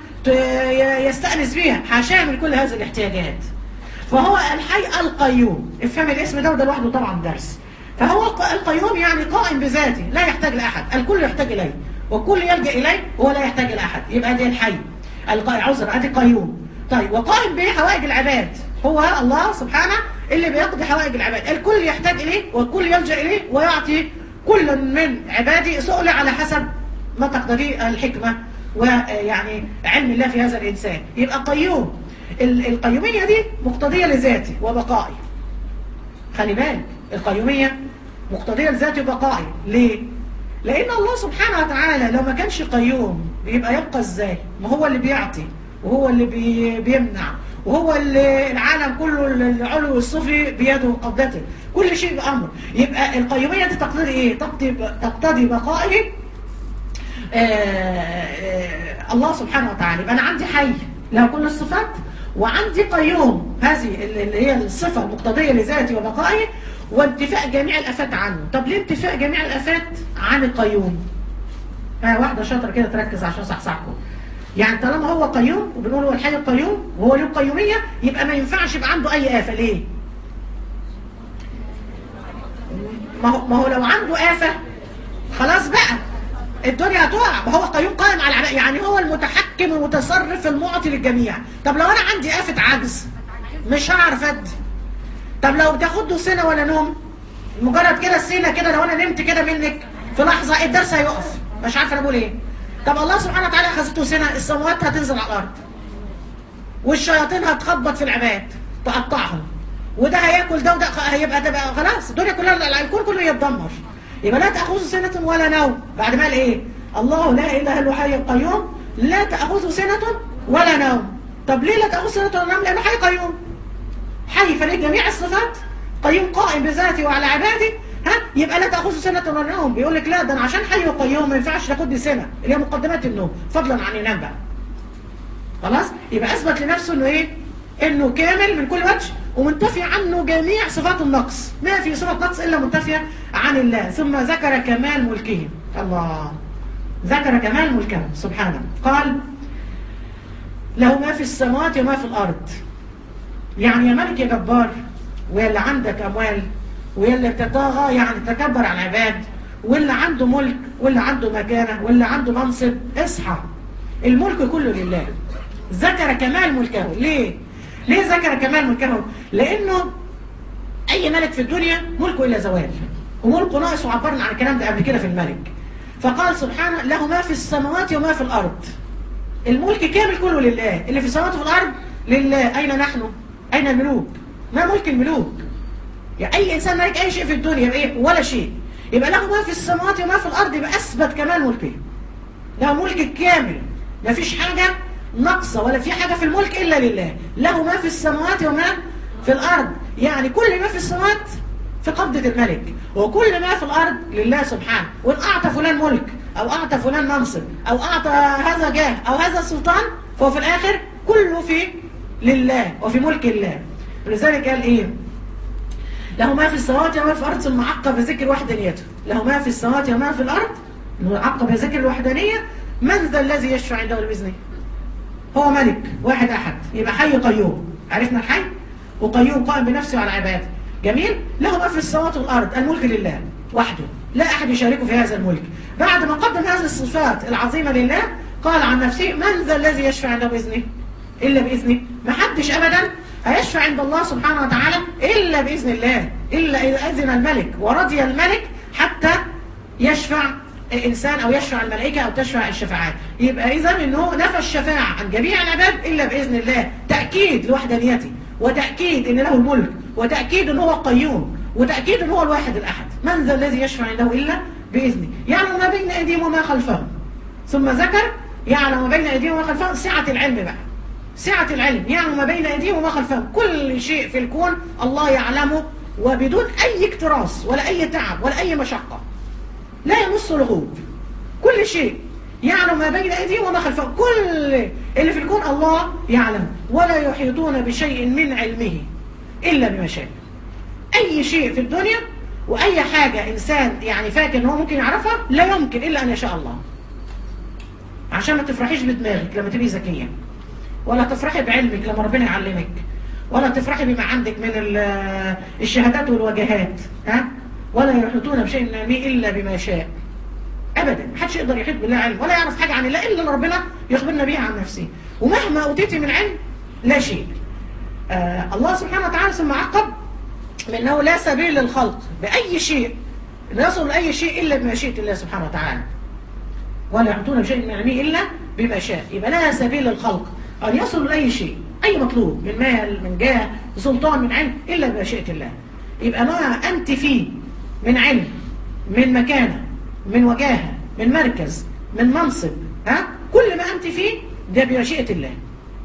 Speaker 1: يستأنس بيها حاشاه من كل هذه الاحتياجات فهو الحي القيوم افهم الاسم ده وده لوحده طبعا درس فهو القيوم يعني قائم بذاته لا يحتاج لأحد الكل يحتاج إليه والكل يلجأ إليه وهو لا يحتاج لأحد يبقى ده الحي عذر ادي قيوم طيب وقائم بحوائج العباد هو الله سبحانه اللي بيقضي حوائج العباد الكل يحتاج إليه والكل يلجأ إليه ويعطي كل من عباده سؤل على حسب ما تقتضيه الحكمة ويعني علم الله في هذا الإنسان يبقى قيوم القيومية دي مقتضية لذاتي وبقائي خلي بالك القيومية مقتضية لذاتي وبقائي ليه؟ لأن الله سبحانه وتعالى لو ما كانش قيوم بيبقى يبقى ازاي؟ ما هو اللي بيعطي وهو اللي بي بيمنع وهو اللي العالم كله العلو والسفلي بيده قبضته كل شيء بأمر يبقى القيومية دي تقتضي ايه تقتضي تقتضي بقائه آه، آه، الله سبحانه وتعالى يبقى انا عندي حي له كل الصفات وعندي قيوم هذه اللي هي الصفة المقتضية لذاتي وبقائي وانتفاء جميع الافات عنه طب ليه انتفاء جميع الافات عن القيوم ها واحدة شاطرة كده تركز عشان صحصحكم يعني طالما هو قيوم وبنقول هو الحي القيوم وهو له قيومية يبقى ما ينفعش يبقى عنده أي آفة ليه؟ ما هو, ما هو لو عنده آفة خلاص بقى الدنيا هتقع ما هو قيوم قائم على العباد يعني هو المتحكم المتصرف المعطي للجميع طب لو أنا عندي آفة عجز مش هعرف أدي طب لو تاخد له سنة ولا نوم مجرد كده السنة كده لو أنا نمت كده منك في لحظة الدرس هيقف مش عارفة أنا بقول إيه طب الله سبحانه وتعالى أخذته سنة السماوات هتنزل على الأرض والشياطين هتخبط في العباد تقطعهم وده هياكل ده وده هيبقى ده بقى خلاص الدنيا كلها الكون كله يتدمر يبقى لا تأخذه سنة ولا نوم بعد ما قال ايه الله لا اله الا هو الحي القيوم لا تأخذه سنة ولا نوم طب ليه لا تأخذه سنة ولا نوم لأنه حي قيوم حي فليه جميع الصفات قيوم قائم بذاته وعلى عباده ها يبقى لا تأخذه سنة ولا نوم بيقول لك لا ده انا عشان حي وقيوم ما ينفعش تاخد لي سنة اللي هي مقدمات النوم فضلا عن ينام بقى خلاص يبقى اثبت لنفسه انه ايه انه كامل من كل وجه ومنتفي عنه جميع صفات النقص ما في صفة نقص الا منتفية عن الله ثم ذكر كمال ملكه الله ذكر كمال ملكه سبحانه قال له ما في السماوات وما في الارض يعني يا ملك يا جبار ويا اللي عندك اموال ويا اللي بتطاغى يعني تكبر على العباد واللي عنده ملك واللي عنده مكانه واللي عنده منصب اصحى الملك كله لله ذكر كمال ملكه ليه ليه ذكر كمال ملكه لانه اي ملك في الدنيا ملكه الا زوال وملكه ناقص وعبرنا عن الكلام ده قبل كده في الملك فقال سبحانه له ما في السماوات وما في الارض الملك كامل كله لله اللي في السماوات وفي الارض لله اين نحن اين الملوك ما ملك الملوك يعني اي انسان ملك اي شيء في الدنيا يبقى ايه ولا شيء يبقى له ما في السماوات وما في الارض يبقى اثبت كمال ملكه له ملك كامل ما فيش حاجه ناقصة ولا في حاجة في الملك إلا لله له ما في السماوات وما في الأرض يعني كل ما في السماوات في قبضة الملك وكل ما في الأرض لله سبحانه وإن أعطى فلان ملك أو أعطى فلان منصب أو أعطى هذا جاه أو هذا سلطان فهو في الآخر كله في لله وفي ملك الله ولذلك قال إيه له ما في السماوات وما في الأرض ثم عقب ذكر وحدانيته له ما في السماوات وما في الأرض عقب ذكر الوحدانية من ذا الذي يشفع عنده بإذنه هو ملك واحد أحد يبقى حي قيوم عرفنا الحي وقيوم قائم بنفسه على عباده جميل له ما في السماوات والأرض الملك لله وحده لا أحد يشاركه في هذا الملك بعد ما قدم هذه الصفات العظيمة لله قال عن نفسه من ذا الذي يشفع عنده بإذنه إلا بإذنه ما حدش أبدا هيشفع عند الله سبحانه وتعالى إلا بإذن الله إلا إذا أذن الملك ورضي الملك حتى يشفع إنسان أو يشفع الملائكة أو تشفع الشفاعات يبقى إذا أنه نفى الشفاعة عن جميع العباد إلا بإذن الله تأكيد لوحدانيته وتأكيد أن له الملك وتأكيد أنه هو القيوم وتأكيد أنه هو الواحد الأحد من ذا الذي يشفع عنده إلا بإذنه يعلم ما بين أيديهم وما خلفهم ثم ذكر يعلم ما بين أيديهم وما خلفهم سعة العلم بقى سعة العلم يعلم ما بين أيديهم وما خلفهم كل شيء في الكون الله يعلمه وبدون أي اكتراث ولا أي تعب ولا أي مشقة لا يمس الغوب كل شيء يعلم ما بين أيديهم وما خلفهم كل اللي في الكون الله يعلم ولا يحيطون بشيء من علمه إلا بما شاء أي شيء في الدنيا وأي حاجة إنسان يعني فاكر إن هو ممكن يعرفها لا يمكن إلا أن يشاء الله عشان ما تفرحيش بدماغك لما تبقي ذكية ولا تفرحي بعلمك لما ربنا يعلمك ولا تفرحي بما عندك من الشهادات والوجهات ها ولا يحيطون بشيء من علمه إلا بما شاء أبدا محدش يقدر يحيط بالله علم ولا يعرف حاجة عن الله إلا اللي ربنا يخبرنا بيه عن نفسه ومهما أوتيتي من علم لا شيء آه الله سبحانه وتعالى ثم عقب بأنه لا سبيل للخلق بأي شيء يصل لأي شيء إلا بمشيئة الله سبحانه وتعالى ولا يحيطون بشيء من علمه إلا بما شاء يبقى لا سبيل للخلق أن يصلوا لأي شيء أي مطلوب من مال من جاه سلطان من علم إلا بمشيئة الله يبقى ما أنت فيه من علم من مكانة من وجاهة من مركز من منصب ها كل ما أنت فيه ده بمشيئة الله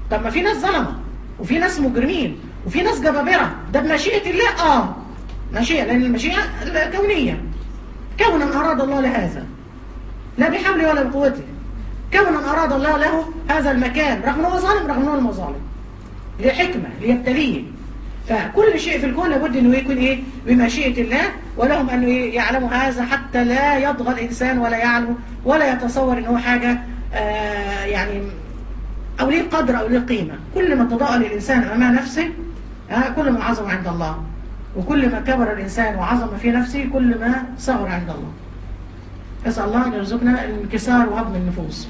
Speaker 1: طب ما في ناس ظلمه وفي ناس مجرمين وفي ناس جبابره ده بمشيئه الله اه مشيئه لان المشيئه كونيه كونا اراد الله لهذا لا بحوله ولا بقوته كونا اراد الله له هذا المكان رغم انه ظالم رغم انه مظالم لحكمه ليبتليه فكل شيء في الكون لابد انه يكون ايه بمشيئه الله ولهم ان إيه يعلموا هذا حتى لا يطغى الانسان ولا يعلو ولا يتصور ان هو حاجه آه يعني او ليه قدر او ليه قيمه كل ما تضاءل الانسان امام نفسه آه كل ما عظم عند الله وكل ما كبر الانسان وعظم في نفسه كل ما صغر عند الله اسال الله ان يرزقنا الانكسار وهضم النفوس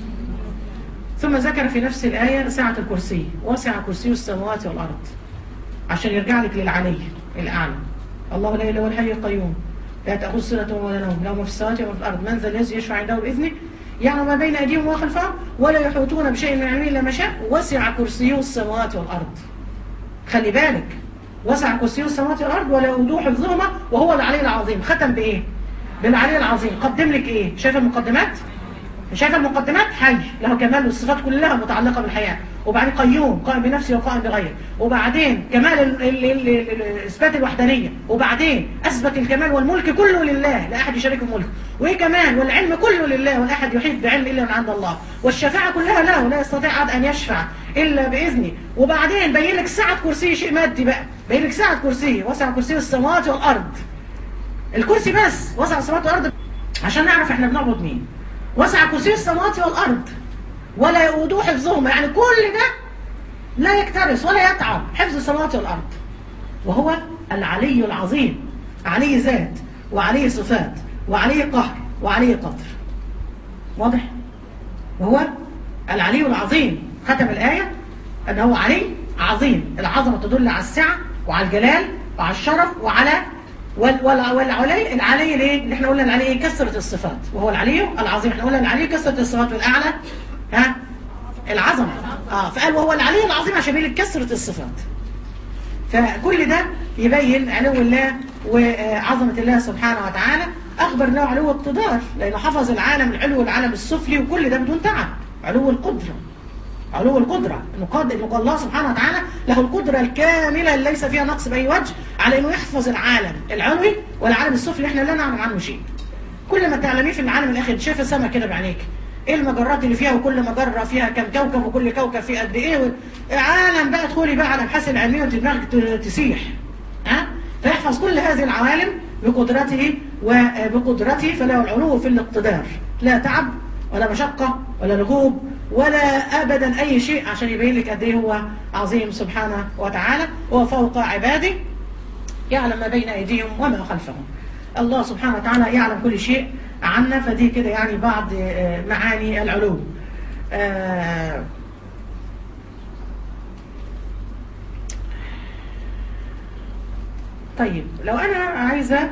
Speaker 1: ثم ذكر في نفس الايه سعه الكرسي وسع كرسي السماوات والارض عشان يرجع لك للعلي الأعلى الله لا إله إلا الحي القيوم لا تأخذ سنة ولا نوم له ما في السماوات وما في الأرض من ذا الذي يشفع عنده بإذنه يعلم ما بين أيديهم وما خلفهم ولا يحيطون بشيء من علمه إلا ما شاء وسع كرسيه السماوات والأرض خلي بالك وسع كرسيه السماوات والأرض ولا يؤوده حفظهما وهو العلي العظيم ختم بإيه؟ بالعلي العظيم قدم لك إيه؟ شايف المقدمات؟ شايف المقدمات حي له كمال والصفات كلها متعلقة بالحياة وبعدين قيوم قائم بنفسه وقائم بغيره وبعدين كمال ال- ال- ال- ال- اثبات الوحدانيه وبعدين اثبت الكمال والملك كله لله لا احد يشاركه ملك وايه كمان والعلم كله لله ولا احد يحيط بعلم الا من عند الله والشفاعه كلها له لا يستطيع احد ان يشفع الا باذنه وبعدين بين لك سعه كرسيه شيء مادي بقى بين لك سعه كرسيه وسع كرسيه السماوات والارض الكرسي بس وسع السماوات والارض عشان نعرف احنا بنعبد مين وسع كرسي السماوات والارض ولا يؤودوه حفظهما يعني كل ده لا يكترث ولا يتعب حفظ السماوات والارض وهو العلي العظيم علي ذات وعلي صفات وعلي قهر وعلي قدر واضح وهو العلي العظيم ختم الايه ان هو علي عظيم العظمه تدل على السعه وعلى الجلال وعلى الشرف وعلى وال وال والعلي العلي ليه؟ اللي احنا قلنا العلي ايه؟ كثره الصفات وهو العلي العظيم احنا قلنا العلي كثره الصفات والاعلى ها العظمه اه فقال وهو العلي العظيم عشان يقول لك كثره الصفات فكل ده يبين علو الله وعظمه الله سبحانه وتعالى اخبر انه علو اقتدار لانه حفظ العالم العلو والعالم السفلي وكل ده بدون تعب علو القدره علو القدرة إنه قاد إنه الله سبحانه وتعالى له القدرة الكاملة اللي ليس فيها نقص بأي وجه على إنه يحفظ العالم العلوي والعالم السفلي إحنا لا نعلم عنه شيء كل ما تعلميه في العالم الآخر شايف السماء كده بعينيك ايه المجرات اللي فيها وكل مجرة فيها كم كوكب وكل كوكب فيه قد ايه عالم بقى ادخلي بقى على الابحاث العلمية ودماغك تسيح ها فيحفظ كل هذه العوالم بقدرته وبقدرته فله العلو في الاقتدار لا تعب ولا مشقة ولا لغوب ولا أبدا أي شيء عشان يبين لك قد إيه هو عظيم سبحانه وتعالى هو فوق عباده يعلم ما بين أيديهم وما خلفهم الله سبحانه وتعالى يعلم كل شيء عنا فدي كده يعني بعض معاني العلو طيب لو أنا عايزة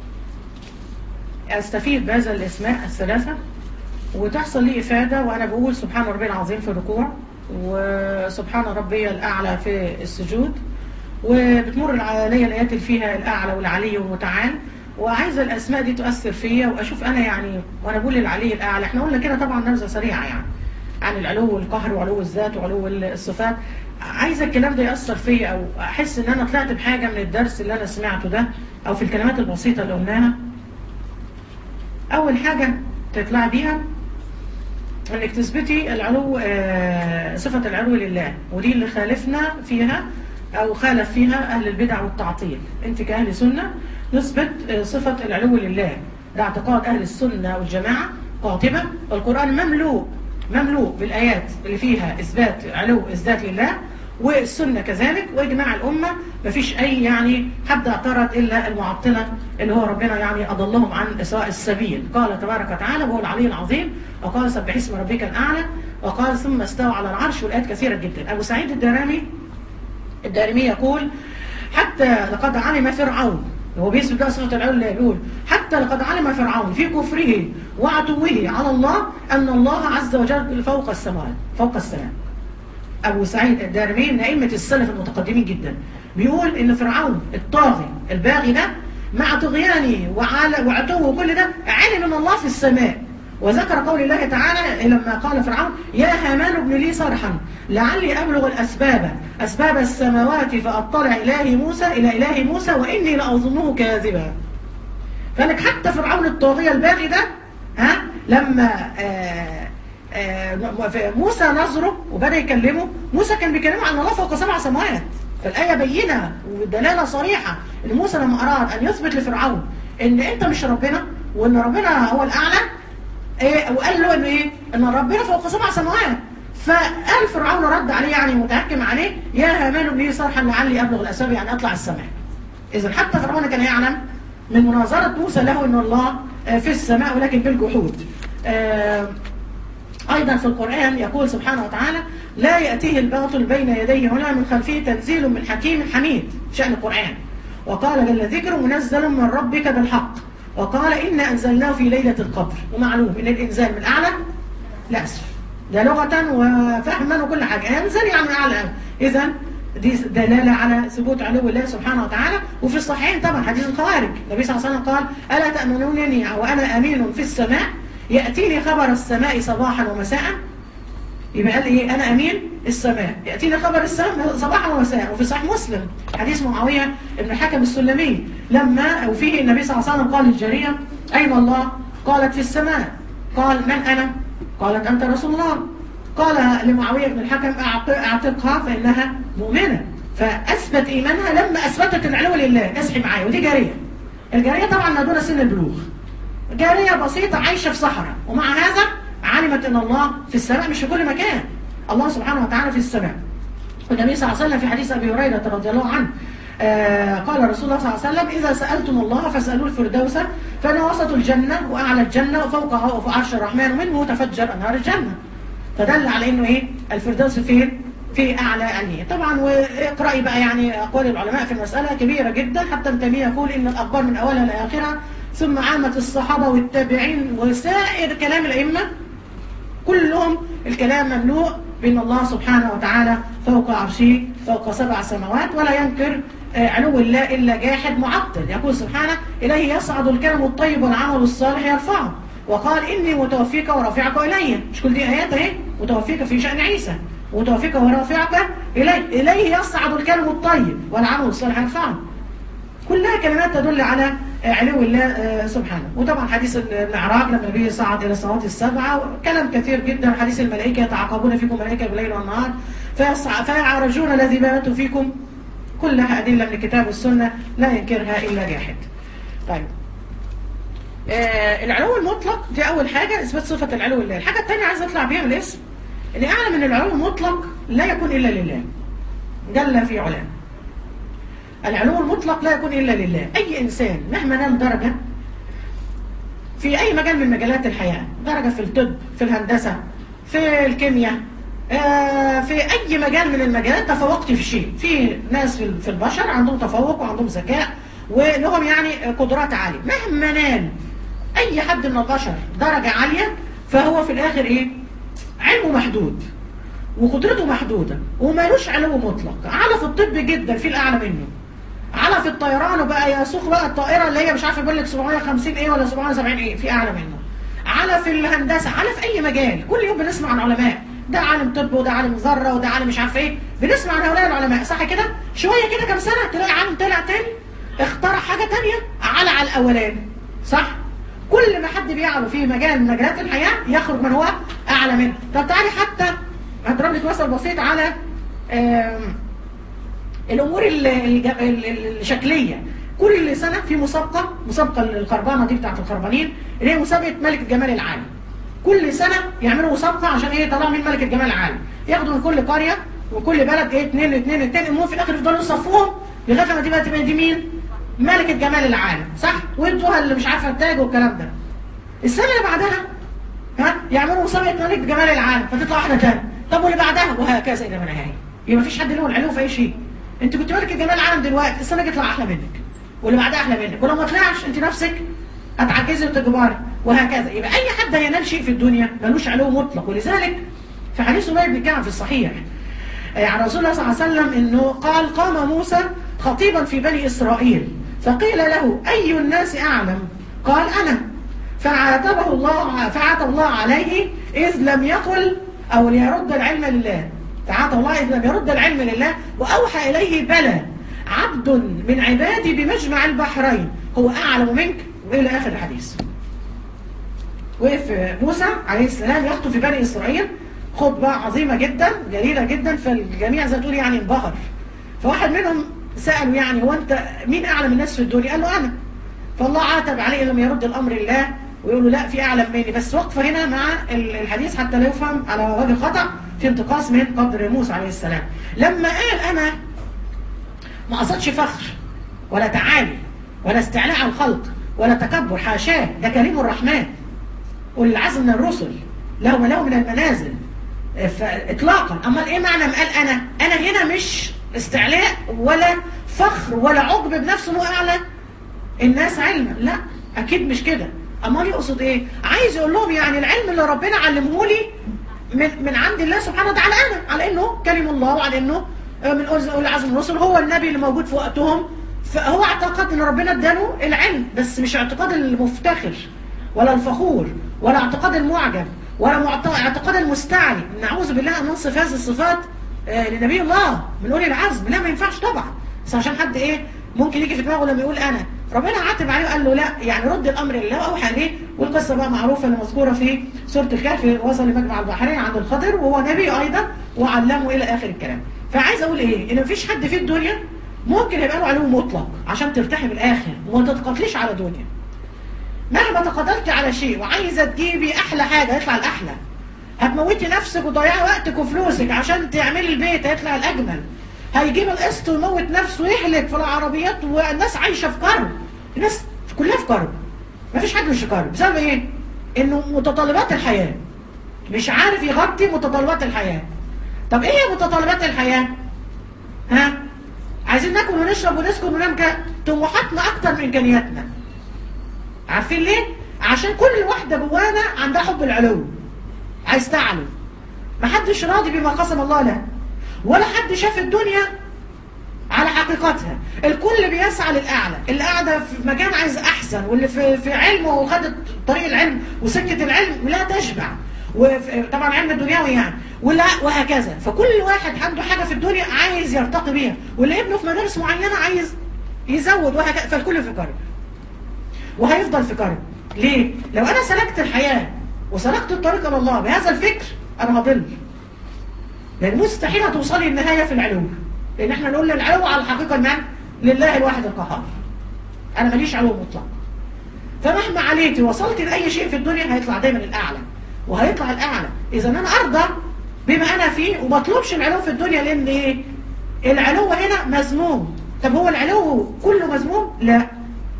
Speaker 1: أستفيد بهذا الأسماء الثلاثة وتحصل لي إفادة وأنا بقول سبحان ربي العظيم في الركوع وسبحان ربي الأعلى في السجود وبتمر علي الآيات اللي فيها الأعلى والعلي والمتعال وعايزة الأسماء دي تؤثر فيا وأشوف أنا يعني وأنا بقول العلي الأعلى إحنا قلنا كده طبعا نبذة سريعة يعني عن العلو والقهر وعلو الذات وعلو الصفات عايزة الكلام ده يأثر فيا أو أحس إن أنا طلعت بحاجة من الدرس اللي أنا سمعته ده أو في الكلمات البسيطة اللي قلناها أول حاجة تطلع بيها انك تثبتي العلو آه صفة العلو لله ودي اللي خالفنا فيها او خالف فيها اهل البدع والتعطيل انت كاهل سنة نثبت آه صفة العلو لله ده اعتقاد اهل السنة والجماعة قاطبة والقرآن مملوء مملوء بالايات اللي فيها اثبات علو الذات لله والسنة كذلك وإجماع الأمة مفيش أي يعني حد اعترض إلا المعطلة اللي هو ربنا يعني أضلهم عن إسراء السبيل قال تبارك وتعالى وهو العلي العظيم وقال سبح اسم ربك الأعلى وقال ثم استوى على العرش والآيات كثيرة جدا أبو سعيد الدرامي الدارمي يقول حتى لقد علم فرعون هو بيثبت بقى صفة العلو اللي بيقول حتى لقد علم فرعون في كفره وعتوه على الله أن الله عز وجل فوق السماء فوق السماء أبو سعيد الدارمي من أئمة السلف المتقدمين جدا بيقول إن فرعون الطاغي الباغي ده مع طغيانه وعلى وعتوه وكل ده علم من الله في السماء وذكر قول الله تعالى لما قال فرعون يا هامان ابن لي صرحا لعلي أبلغ الأسباب أسباب السماوات فأطلع إله موسى إلى إله موسى وإني لأظنه كاذبا فلك حتى فرعون الطاغية الباغي ده ها لما آآ آآ موسى نظره وبدأ يكلمه موسى كان بيكلمه عن الله فوق سبع سماوات فالآية بينة ودلالة صريحة ان موسى لما أراد أن يثبت لفرعون ان انت مش ربنا وان ربنا هو الأعلى إيه وقال له انه ايه ان ربنا فوق سبع سماوات فقال فرعون رد عليه يعني متحكم عليه يا هامان ابني صرحا لعلي ابلغ الاسباب يعني اطلع السماء اذا حتى فرعون كان يعلم من مناظرة موسى له ان الله في السماء ولكن بالجحود ايضا في القرآن يقول سبحانه وتعالى لا يأتيه الباطل بين يديه ولا من خلفه تنزيل من حكيم حميد شأن القرآن وقال جل ذكر منزل من ربك بالحق وقال إنا أنزلناه في ليلة القدر ومعلوم إن الإنزال من أعلى لأسفل ده لغة وفهما وكل حاجة ينزل يعني أعلى إذا دي دلالة على ثبوت علو الله سبحانه وتعالى وفي الصحيحين طبعا حديث الخوارج النبي صلى الله عليه وسلم قال ألا تأمنونني وأنا أمين في السماء يأتيني خبر السماء صباحا ومساء يبقى قال ايه انا امين السماء ياتينا خبر السماء صباحا ومساء وفي صحيح مسلم حديث معاويه ابن الحكم السلمي لما وفيه النبي صلى الله عليه وسلم قال للجاريه اين الله قالت في السماء قال من انا قالت انت رسول الله قال لمعاويه بن الحكم اعتقها فانها مؤمنه فاثبت ايمانها لما اثبتت العلو لله اصحي معايا ودي جاريه الجاريه طبعا ما دون سن البلوغ جاريه بسيطه عايشه في صحراء ومع هذا علمت ان الله في السماء مش في كل مكان الله سبحانه وتعالى في السماء والنبي صلى الله عليه وسلم في حديث ابي هريره رضي الله عنه آه قال رسول الله صلى الله عليه وسلم اذا سالتم الله فاسالوه الفردوس فانا وسط الجنه واعلى الجنه وفوقها وفوق عرش الرحمن ومنه تفجر انهار الجنه فدل على انه ايه الفردوس فين في اعلى عليه طبعا واقراي بقى يعني اقوال العلماء في المساله كبيره جدا حتى ابن تيميه يقول ان الاخبار من اولها لاخرها ثم عامه الصحابه والتابعين وسائر كلام الائمه كلهم الكلام مملوء بأن الله سبحانه وتعالى فوق عرشه فوق سبع سماوات ولا ينكر علو الله إلا جاحد معطل يقول سبحانه إليه يصعد الكلم الطيب والعمل الصالح يرفعه وقال إني متوفيك ورافعك إلي مش كل دي آيات اهي متوفيك في شأن عيسى متوفيك ورافعك إلي إليه يصعد الكلم الطيب والعمل الصالح يرفعه كلها كلمات تدل على علو الله سبحانه وطبعا حديث المعراج لما النبي صعد الى السماوات السبعه كلام كثير جدا حديث الملائكه يتعاقبون فيكم ملائكه بالليل والنهار فيعرجون الذي باتوا فيكم كلها ادله من الكتاب والسنه لا ينكرها الا جاحد. طيب آه العلو المطلق دي اول حاجه اثبات صفه العلو لله، الحاجه الثانيه عايز اطلع بيها من الاسم ان اعلم ان العلو المطلق لا يكون الا لله. جل في علاه. العلو المطلق لا يكون إلا لله أي إنسان مهما نال درجة في أي مجال من مجالات الحياة درجة في الطب في الهندسة في الكيمياء في أي مجال من المجالات تفوقت في شيء في ناس في البشر عندهم تفوق وعندهم ذكاء ولهم يعني قدرات عالية مهما نال أي حد من البشر درجة عالية فهو في الآخر إيه علمه محدود وقدرته محدودة ومالوش علو مطلق على في الطب جدا في الأعلى منه على في الطيران وبقى يسوق بقى الطائرة اللي هي مش عارف يقول لك 750 ايه ولا 770 ايه في اعلى منه على في الهندسة على في اي مجال كل يوم بنسمع عن علماء ده عالم طب وده عالم ذرة وده عالم مش عارف ايه بنسمع عن هؤلاء العلماء صح كده شوية كده كام سنة تلاقي عالم طلع تاني اخترع حاجة تانية على على الاولاني صح كل ما حد بيعلو في مجال من مجالات الحياة يخرج من هو اعلى منه طب تعالي حتى هضرب لك مثل بسيط على الامور الشكليه كل سنه في مسابقه مسابقه الخربانه دي بتاعت الخربانين اللي هي مسابقه ملك الجمال العالي كل سنه يعملوا مسابقه عشان ايه يطلعوا مين ملك الجمال العالي ياخدوا من كل قريه وكل بلد ايه اثنين اثنين اثنين المهم في الاخر يفضلوا يصفوهم لغايه ما تبقى تبقى دي مين ملك الجمال العالي صح وانتوا اللي مش عارفه التاج والكلام ده السنه اللي بعدها ها يعملوا مسابقه ملك جمال العالم فتطلع واحده ثانيه طب واللي بعدها وهكذا الى ما نهايه يبقى مفيش حد له العلو في اي شيء انت كنت ملك الجمال العالم دلوقتي السنه دي يطلع احلى منك واللي بعدها احلى منك ولو ما طلعش انت نفسك هتعجزي وتجبري وهكذا يبقى اي حد هينال شيء في الدنيا ملوش علو مطلق ولذلك في حديث ابي بن كعب في الصحيح عن رسول الله صلى الله عليه وسلم انه قال قام موسى خطيبا في بني اسرائيل فقيل له اي الناس اعلم قال انا فعاتبه الله فعاتب الله عليه إذ لم يقل أو ليرد العلم لله فعاتب الله إذ لم يرد العلم لله وأوحى إليه بلى عبد من عبادي بمجمع البحرين هو أعلم منك وإلى آخر الحديث وقف موسى عليه السلام يخطب في بني إسرائيل خطبة عظيمة جدا جليلة جدا فالجميع زي ما تقول يعني انبهر فواحد منهم سأله يعني هو أنت مين أعلم الناس في الدنيا قال له أنا فالله عاتب عليه لم يرد الأمر الله ويقول له لا في أعلم مني بس وقفة هنا مع الحديث حتى لا يفهم على وجه خطأ في انتقاص من قدر موسى عليه السلام لما قال أنا ما قصدش فخر ولا تعالي ولا استعلاء على الخلق ولا تكبر حاشاه ده كريم الرحمن والعزم من الرسل له له من المنازل اطلاقا اما ايه معنى ما قال انا انا هنا مش استعلاء ولا فخر ولا عجب بنفسه انه اعلى الناس علما لا اكيد مش كده امال يقصد ايه عايز يقول لهم يعني العلم اللي ربنا علمه لي من من عند الله سبحانه وتعالى انا على انه كلم الله وعلى انه من اولي عزم الرسل هو النبي اللي موجود في وقتهم فهو اعتقد ان ربنا اداله العلم بس مش اعتقاد المفتخر ولا الفخور ولا اعتقاد المعجب ولا اعتقاد المستعلي نعوذ بالله ان ننصف هذه الصفات آه لنبي الله من اولي العزم لا ما ينفعش طبعا بس عشان حد ايه ممكن يجي في دماغه لما يقول انا ربنا عاتب عليه وقال له لا يعني رد الامر لله واوحى عليه والقصه بقى معروفه اللي مذكوره في سوره الكهف وصل لمجمع البحرين عند الخضر وهو نبي ايضا وعلمه الى اخر الكلام فعايز اقول ايه ان مفيش حد في الدنيا ممكن يبقى له علوم مطلق عشان ترتاحي بالاخر وما تتقاتليش على دنيا مهما تقدرتي على شيء وعايزه تجيبي احلى حاجه هيطلع الاحلى هتموتي نفسك وتضيعي وقتك وفلوسك عشان تعملي البيت هيطلع الاجمل هيجيب القسط ويموت نفسه ويهلك في العربيات والناس عايشه في كرب الناس كلها في كرب مفيش حد مش في كرب بسبب ايه انه متطلبات الحياه مش عارف يغطي متطلبات الحياه طب ايه هي متطلبات الحياه ها عايزين ناكل ونشرب ونسكن وننام طموحاتنا اكتر من امكانياتنا عارفين ليه عشان كل واحده جوانا عندها حب العلو عايز تعلو محدش راضي بما قسم الله له ولا حد شاف الدنيا على حقيقتها الكل بيسعى للاعلى اللي قاعده في مكان عايز احسن واللي في في علمه وخدت طريق العلم وسكه العلم لا تشبع وطبعا علم الدنيوي يعني ولا وهكذا فكل واحد عنده حاجه في الدنيا عايز يرتقي بيها واللي ابنه في مدارس معينه عايز يزود وهكذا فالكل في كرب وهيفضل في كرب ليه لو انا سلكت الحياه وسلكت الطريق الى الله بهذا الفكر انا هضل لان مستحيل هتوصلي النهايه في العلو لان احنا نقول العلو على الحقيقه من لله الواحد القهار انا ماليش علو مطلق فمهما عليتي وصلتي لاي شيء في الدنيا هيطلع دايما الاعلى وهيطلع الاعلى اذا انا ارضى بما انا فيه وما اطلبش العلو في الدنيا لان ايه العلو هنا مذموم طب هو العلو كله مذموم لا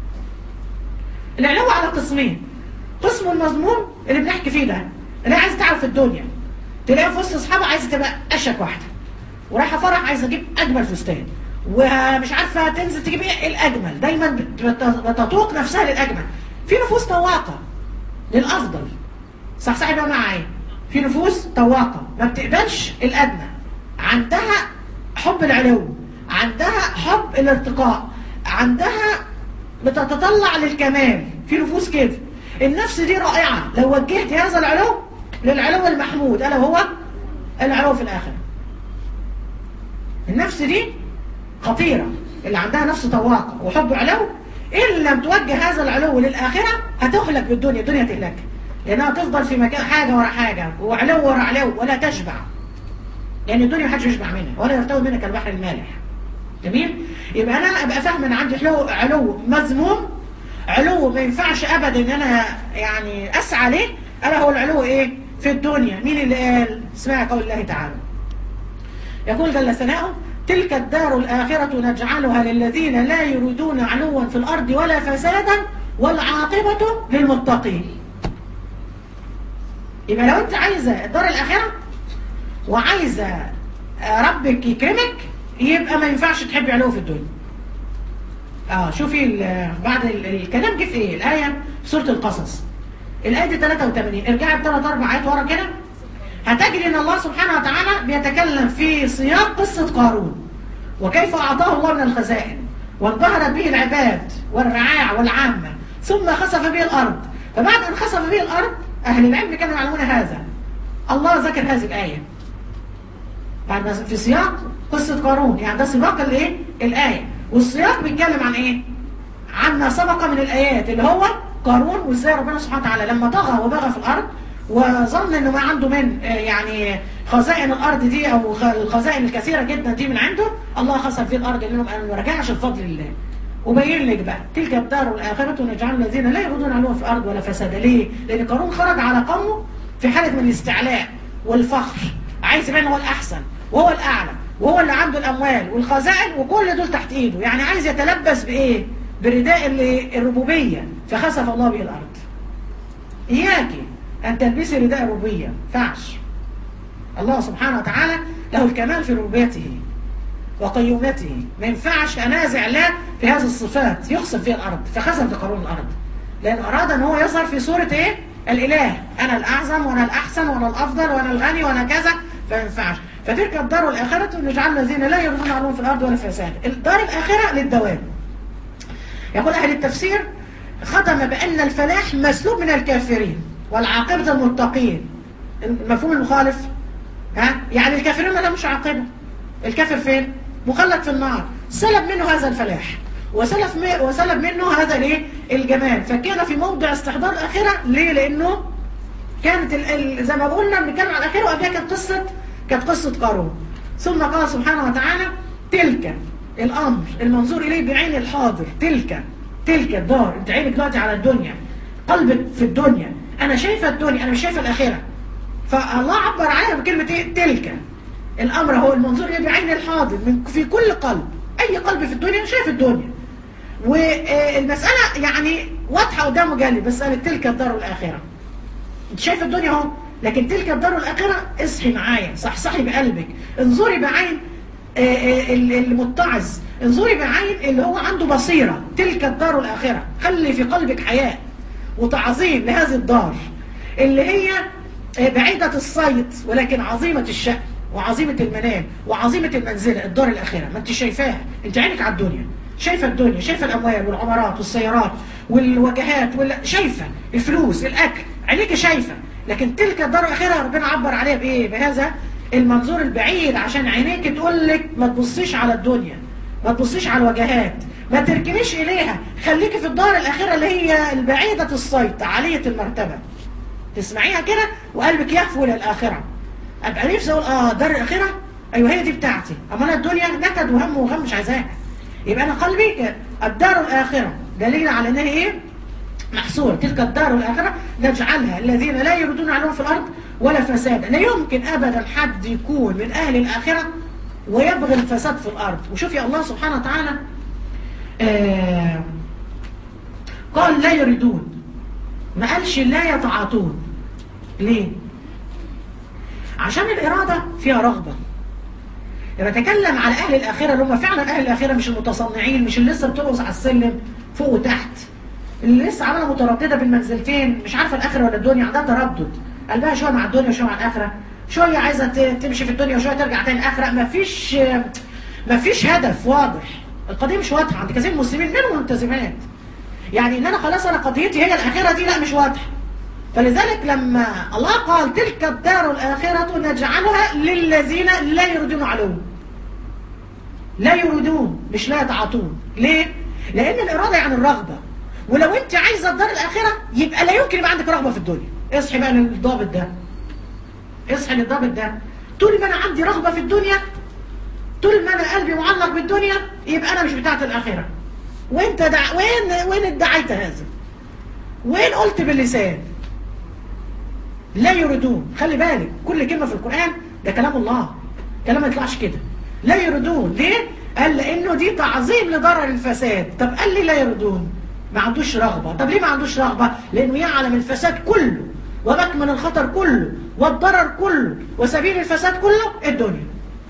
Speaker 1: العلو على قسمين قسم المذموم اللي بنحكي فيه ده اللي عايز تعرف الدنيا تلاقي في وسط اصحابها عايزه تبقى اشك واحده ورايحه فرح عايزه اجيب اجمل فستان ومش عارفه تنزل تجيب ايه الاجمل دايما بتتوق نفسها للاجمل في نفوس طواقه للافضل صح صح بقى معايا في نفوس طواقه ما بتقبلش الادنى عندها حب العلو عندها حب الارتقاء عندها بتتطلع للكمال في نفوس كده النفس دي رائعة لو وجهت هذا العلو للعلو المحمود ألا هو العلو في الآخرة النفس دي خطيرة اللي عندها نفس طواقة وحب علو إن لم توجه هذا العلو للآخرة هتهلك بالدنيا الدنيا تهلك لأنها تفضل في مكان حاجة ورا حاجة وعلو ورا علو ولا تشبع لأن الدنيا محدش يشبع منها ولا يرتوي منها كالبحر المالح جميل يبقى أنا أبقى فاهم إن عندي علو, علو مذموم علو ما ينفعش ابدا ان انا يعني اسعى ليه الا هو العلو ايه في الدنيا مين اللي قال اسمع قول الله تعالى يقول جل ثناؤه تلك الدار الآخرة نجعلها للذين لا يريدون علوا في الأرض ولا فسادا والعاقبة للمتقين يبقى لو أنت عايزة الدار الآخرة وعايزة ربك يكرمك يبقى ما ينفعش تحبي علو في الدنيا اه شوفي بعد الكلام جه في ايه الايه في سوره القصص الايه دي 83 ارجعي بثلاث اربع ايات ورا كده هتجد ان الله سبحانه وتعالى بيتكلم في سياق قصه قارون وكيف اعطاه الله من الخزائن وانبهرت به العباد والرعاع والعامه ثم خسف به الارض فبعد ان خسف به الارض اهل العلم كانوا يعلمون هذا الله ذكر هذه الايه بعد ما في سياق قصه قارون يعني ده سياق الايه الايه والسياق بيتكلم عن ايه عن ما سبق من الايات اللي هو قارون وازاي ربنا سبحانه وتعالى لما طغى وبغى في الارض وظن انه ما عنده من آه، يعني خزائن الارض دي او خ- الخزائن الكثيره جدا دي من عنده الله خسف فيه الارض لانه ما رجعش الفضل لله وبين لك بقى تلك الدار الاخره نجعل الذين لا يريدون علوا في الارض ولا فسادا ليه؟ لان قارون خرج على قومه في حاله من الاستعلاء والفخر عايز يبان هو الاحسن وهو الاعلى وهو اللي عنده الاموال والخزائن وكل دول تحت ايده يعني عايز يتلبس بايه؟ برداء ال- الربوبيه فخسف الله به الارض إياك أن تلبسي رداء الربوبية فعش الله سبحانه وتعالى له الكمال في ربوبيته وقيومته ما ينفعش أنازع الله في هذه الصفات يخسف فيها الأرض فخسف لقارون الأرض لأن أراد أن هو يظهر في صورة إيه؟ الإله أنا الأعظم وأنا الأحسن وأنا الأفضل وأنا الغني وأنا كذا فما ينفعش فتلك الدار الآخرة نجعل الذين لا يريدون علوم في الأرض ولا فساد الدار الآخرة للدوام يقول أهل التفسير ختم بأن الفلاح مسلوب من الكافرين والعاقبة المتقين المفهوم المخالف ها يعني الكافرين ما لهمش عاقبة الكافر فين مخلد في النار سلب منه هذا الفلاح وسلب م- وسلب منه هذا الايه الجمال فكان في موضع استحضار الآخرة ليه لأنه كانت ال ال زي ما قلنا بنتكلم على الآخرة وقبلها كانت قصة كانت قصة قارون ثم قال سبحانه وتعالى تلك الأمر المنظور إليه بعين الحاضر تلك تلك الدار انت عينك دلوقتي على الدنيا قلبك في الدنيا انا شايفه الدنيا انا مش شايفه الاخره فالله عبر عنها بكلمه ايه تلك الامر هو المنظور اليه بعين الحاضر من في كل قلب اي قلب في الدنيا شايف الدنيا والمساله يعني واضحه قدامه جالي بس قالت تلك الدار الاخره انت شايف الدنيا اهو لكن تلك الدار الاخره اصحي معايا صحصحي بقلبك انظري بعين آه، آه، المتعظ انظري بعين اللي هو عنده بصيره تلك الدار الاخره خلي في قلبك حياء وتعظيم لهذه الدار اللي هي آه، بعيده الصيت ولكن عظيمه الشأن وعظيمه المنام وعظيمه المنزله الدار الاخره ما انت شايفاها انت عينك على الدنيا شايفه الدنيا شايفه الاموال والعمارات والسيارات والوجهات وال... شايفه الفلوس الاكل عينيك شايفه لكن تلك الدار الاخره ربنا عبر عليها بايه بهذا المنظور البعيد عشان عينيك تقول لك ما تبصيش على الدنيا ما تبصيش على الوجهات ما تركنيش اليها خليكي في الدار الاخره اللي هي البعيده الصيت عاليه المرتبه تسمعيها كده وقلبك يهفو الى الاخره ابقى نفسي اقول اه دار الاخره ايوه هي دي بتاعتي اما انا الدنيا نكد وهم وغم مش عايزاها يبقى انا قلبي الدار الاخره دليل على انها ايه محصور تلك الدار الآخرة نجعلها الذين لا يريدون علوم في الأرض ولا فسادا لا يمكن أبدا حد يكون من أهل الآخرة ويبغي الفساد في الأرض وشوف يا الله سبحانه وتعالى آه قال لا يريدون ما قالش لا يتعاطون ليه عشان الإرادة فيها رغبة لما اتكلم على أهل الآخرة اللي هم فعلا أهل الآخرة مش المتصنعين مش اللي لسه بترقص على السلم فوق وتحت اللي لسه عامله متردده بين منزلتين مش عارفه الاخره ولا الدنيا عندها تردد قلبها شويه مع الدنيا وشويه مع الاخره شويه عايزه ت- تمشي في الدنيا وشويه ترجع تاني الاخره مفيش مفيش هدف واضح القضيه مش واضحه عند كثير من المسلمين منهم الملتزمات يعني ان انا خلاص انا قضيتي هي الاخره دي لا مش واضحه فلذلك لما الله قال تلك الدار الاخره نجعلها للذين لا يريدون علوا لا يريدون مش لا يتعاطون ليه؟ لأن الإرادة يعني الرغبة ولو أنت عايزة الدار الآخرة يبقى لا يمكن يبقى عندك رغبة في الدنيا اصحي بقى للضابط ده اصحي للضابط ده طول ما أنا عندي رغبة في الدنيا طول ما أنا قلبي معلق بالدنيا يبقى أنا مش بتاعت الآخرة وأنت دع... وين وين ادعيت هذا؟ وين قلت باللسان؟ لا يريدون خلي بالك كل كلمة في القرآن ده كلام الله كلام ما يطلعش كده لا يريدون ليه؟ قال لأنه دي تعظيم لضرر الفساد طب قال لي لا يريدون ما عندوش رغبة طب ليه ما عندوش رغبة؟ لأنه يعلم الفساد كله ومكمن الخطر كله والضرر كله وسبيل الفساد كله الدنيا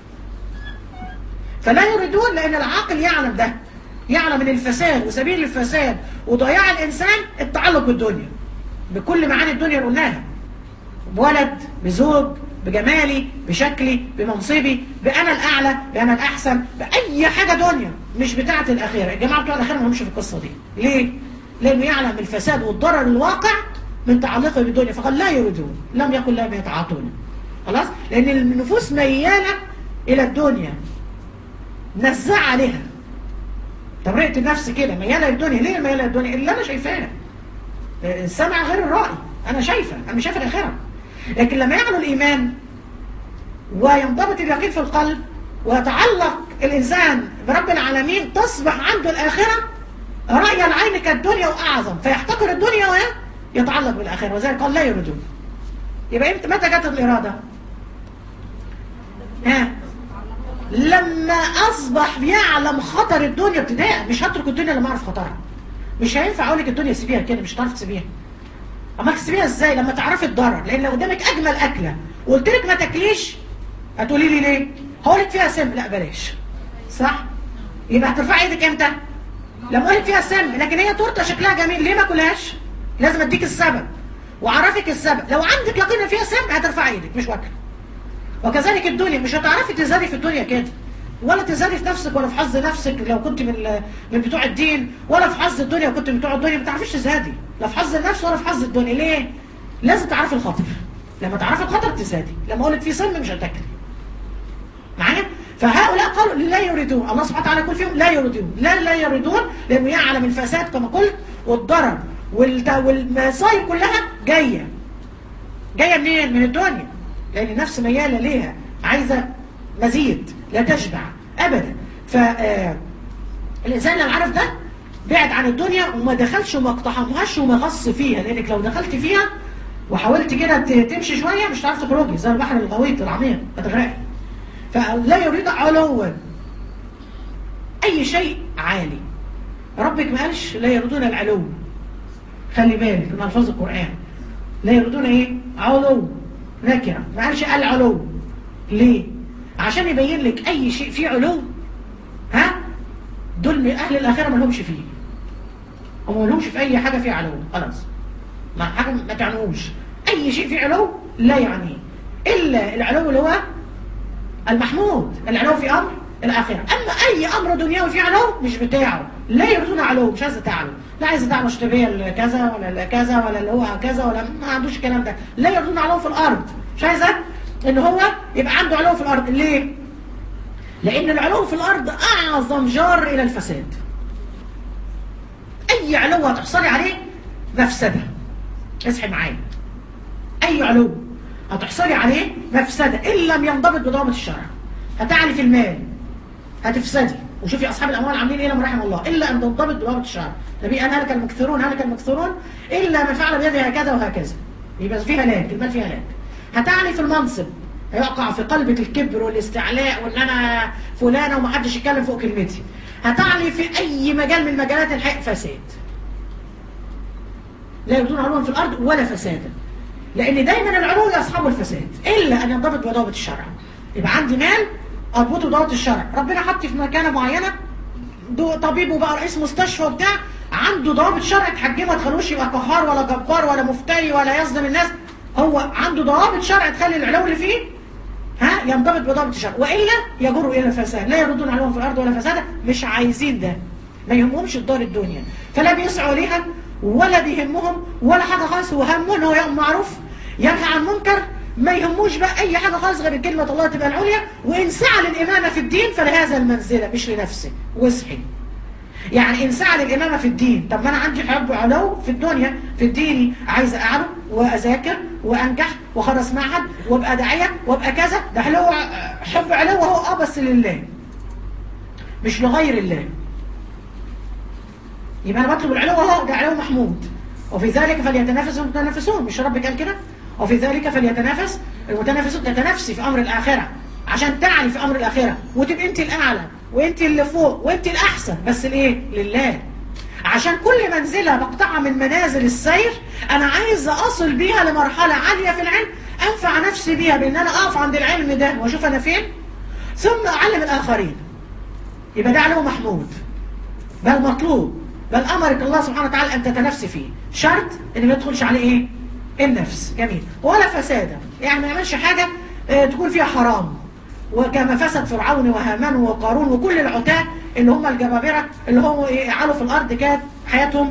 Speaker 1: فلا يريدون لأن العاقل يعلم ده يعلم ان الفساد وسبيل الفساد وضياع الإنسان التعلق بالدنيا بكل معاني الدنيا اللي قلناها بولد بزوج بجمالي بشكلي بمنصبي بأنا الأعلى بأنا الأحسن بأي حاجة دنيا مش بتاعة الأخيرة الجماعة بتوع الأخيرة ما همش في القصة دي ليه؟ لأنه يعلم الفساد والضرر الواقع من تعلقه بالدنيا فقال لا يريدون لم يقل لا يتعاطون خلاص لان النفوس مياله الى الدنيا نزع عليها طبيعه النفس كده مياله للدنيا ليه مياله للدنيا اللي انا شايفاه السمع غير الرأي انا شايفه انا مش شايفه الاخره لكن لما يعلو الايمان وينضبط اليقين في القلب ويتعلق الانسان برب العالمين تصبح عنده الاخره رأي العين كالدنيا واعظم فيحتقر الدنيا ويتعلق بالاخره وذلك قال لا يريدون يبقى امتى متى جت الاراده ها لما اصبح يعلم خطر الدنيا ابتداء مش هترك الدنيا لما اعرف خطرها مش هينفع اقول لك الدنيا سيبيها كده مش هتعرف تسيبيها اما تسيبيها ازاي لما تعرفي الضرر لان لو قدامك اجمل اكله وقلت لك ما تاكليش هتقولي لي ليه هقول لك فيها سم لا بلاش صح يبقى هترفعي ايدك امتى لما اقول لك فيها سم لكن هي تورته شكلها جميل ليه ما اكلهاش لازم اديك السبب واعرفك السبب لو عندك يقين ان فيها سم هترفعي ايدك مش واكله وكذلك الدنيا مش هتعرفي تزادي في الدنيا كده ولا تزادي في نفسك ولا في حظ نفسك لو كنت من من بتوع الدين ولا في حظ الدنيا وكنت من بتوع الدنيا ما تعرفيش تزادي لا في حظ النفس ولا في حظ الدنيا ليه لازم تعرفي الخطر لما تعرفي الخطر تزادي لما اقول لك في سم مش هتاكلي معايا فهؤلاء قالوا لا يريدون الله سبحانه وتعالى يقول فيهم لا يريدون لا لا يريدون لانه يعلم الفساد كما قلت والضرر والمصايب كلها جايه جايه منين من الدنيا لان النفس مياله ليها عايزه مزيد لا تشبع ابدا ف الانسان لو عرف ده بعد عن الدنيا وما دخلش وما اقتحمهاش وما غص فيها لانك لو دخلت فيها وحاولت كده تمشي شويه مش هتعرف تخرجي زي البحر الغويط العميق هتغرقي فلا يريد علوا اي شيء عالي ربك ما قالش لا يريدون العلو خلي بالك من الفاظ القران لا يريدون ايه علو نكره ما قالش العلو ليه عشان يبين لك اي شيء فيه علو ها دول من اهل الاخره ما لهمش فيه هم ما لهمش في اي حاجه فيها علو خلاص ما حاجه ما تعنيهمش اي شيء فيه علو لا يعنيه الا العلو اللي هو المحمود العلو في امر الاخره اما اي امر دنيوي فيه علو مش بتاعه لا يريدون علو مش عايزه تعلو لا عايزه تعلو اشتبيه كذا ولا كذا ولا اللي هو كذا ولا ما عندوش الكلام ده لا يريدون علو في الارض مش عايزه ان هو يبقى عنده علو في الارض ليه لان العلو في الارض اعظم جار الى الفساد اي علو هتحصلي عليه مفسده اصحي معايا اي علو هتحصلي عليه مفسده ان لم ينضبط بضوابط الشرع هتعلي في المال هتفسدي وشوفي اصحاب الاموال عاملين ايه لما رحم الله الا ان تنضبط بضوابط الشرع النبي قال هلك المكثرون هلك المكثرون الا من فعل بيده هكذا وهكذا يبقى فيها هلاك المال فيها هلاك هتعني في المنصب هيقع في قلبك الكبر والاستعلاء وان انا فلانه ومحدش يتكلم فوق كلمتي هتعني في اي مجال من مجالات الحياه فساد لا يريدون علوا في الارض ولا فسادا لان دايما العلو يصحب الفساد الا ان ينضبط بضوابط الشرع يبقى عندي مال اربطه بضوابط الشرع ربنا حط في مكانه معينه طبيب وبقى رئيس مستشفى وبتاع عنده ضوابط شرع تحجمه ما تخلوش يبقى قهار ولا جبار ولا مفتري ولا يظلم الناس هو عنده ضوابط شرع تخلي العلو اللي فيه ها ينضبط بضابط الشرع والا يجر الى الفساد لا يردون عليهم في الارض ولا فسادا مش عايزين ده ما يهمهمش الدار الدنيا فلا بيسعوا ليها ولا بيهمهم ولا حاجه خالص هو همه ان هو يامر معروف ينهى عن منكر ما يهموش بقى اي حاجه خالص غير كلمه الله تبقى العليا وان سعى للامامه في الدين فلهذا المنزله مش لنفسه واصحي يعني ان سعى للامامه في الدين طب ما انا عندي حب علو في الدنيا في الدين عايز اعلو واذاكر وانجح واخلص معهد وابقى داعيه وابقى كذا ده حلو حب علو هو اه بس لله مش لغير الله يبقى انا بطلب العلو اهو ده علو محمود وفي ذلك فليتنافس المتنافسون مش ربك قال كده وفي ذلك فليتنافس المتنافسون تتنافسي في امر الاخره عشان تعلي في امر الاخره وتبقى انت الاعلى وانت اللي فوق وانت الاحسن بس الايه لله عشان كل منزله بقطعها من منازل السير انا عايز اصل بيها لمرحله عاليه في العلم انفع نفسي بيها بان انا اقف عند العلم ده واشوف انا فين ثم اعلم الاخرين يبقى ده علو محمود بل مطلوب بل امرك الله سبحانه وتعالى ان تتنافسي فيه شرط ان ما يدخلش عليه ايه النفس جميل ولا فسادا يعني ما يعملش حاجه اه تكون فيها حرام وكما فسد فرعون وهامان وقارون وكل العتاة اللي هم الجبابرة اللي هم علوا في الأرض كانت حياتهم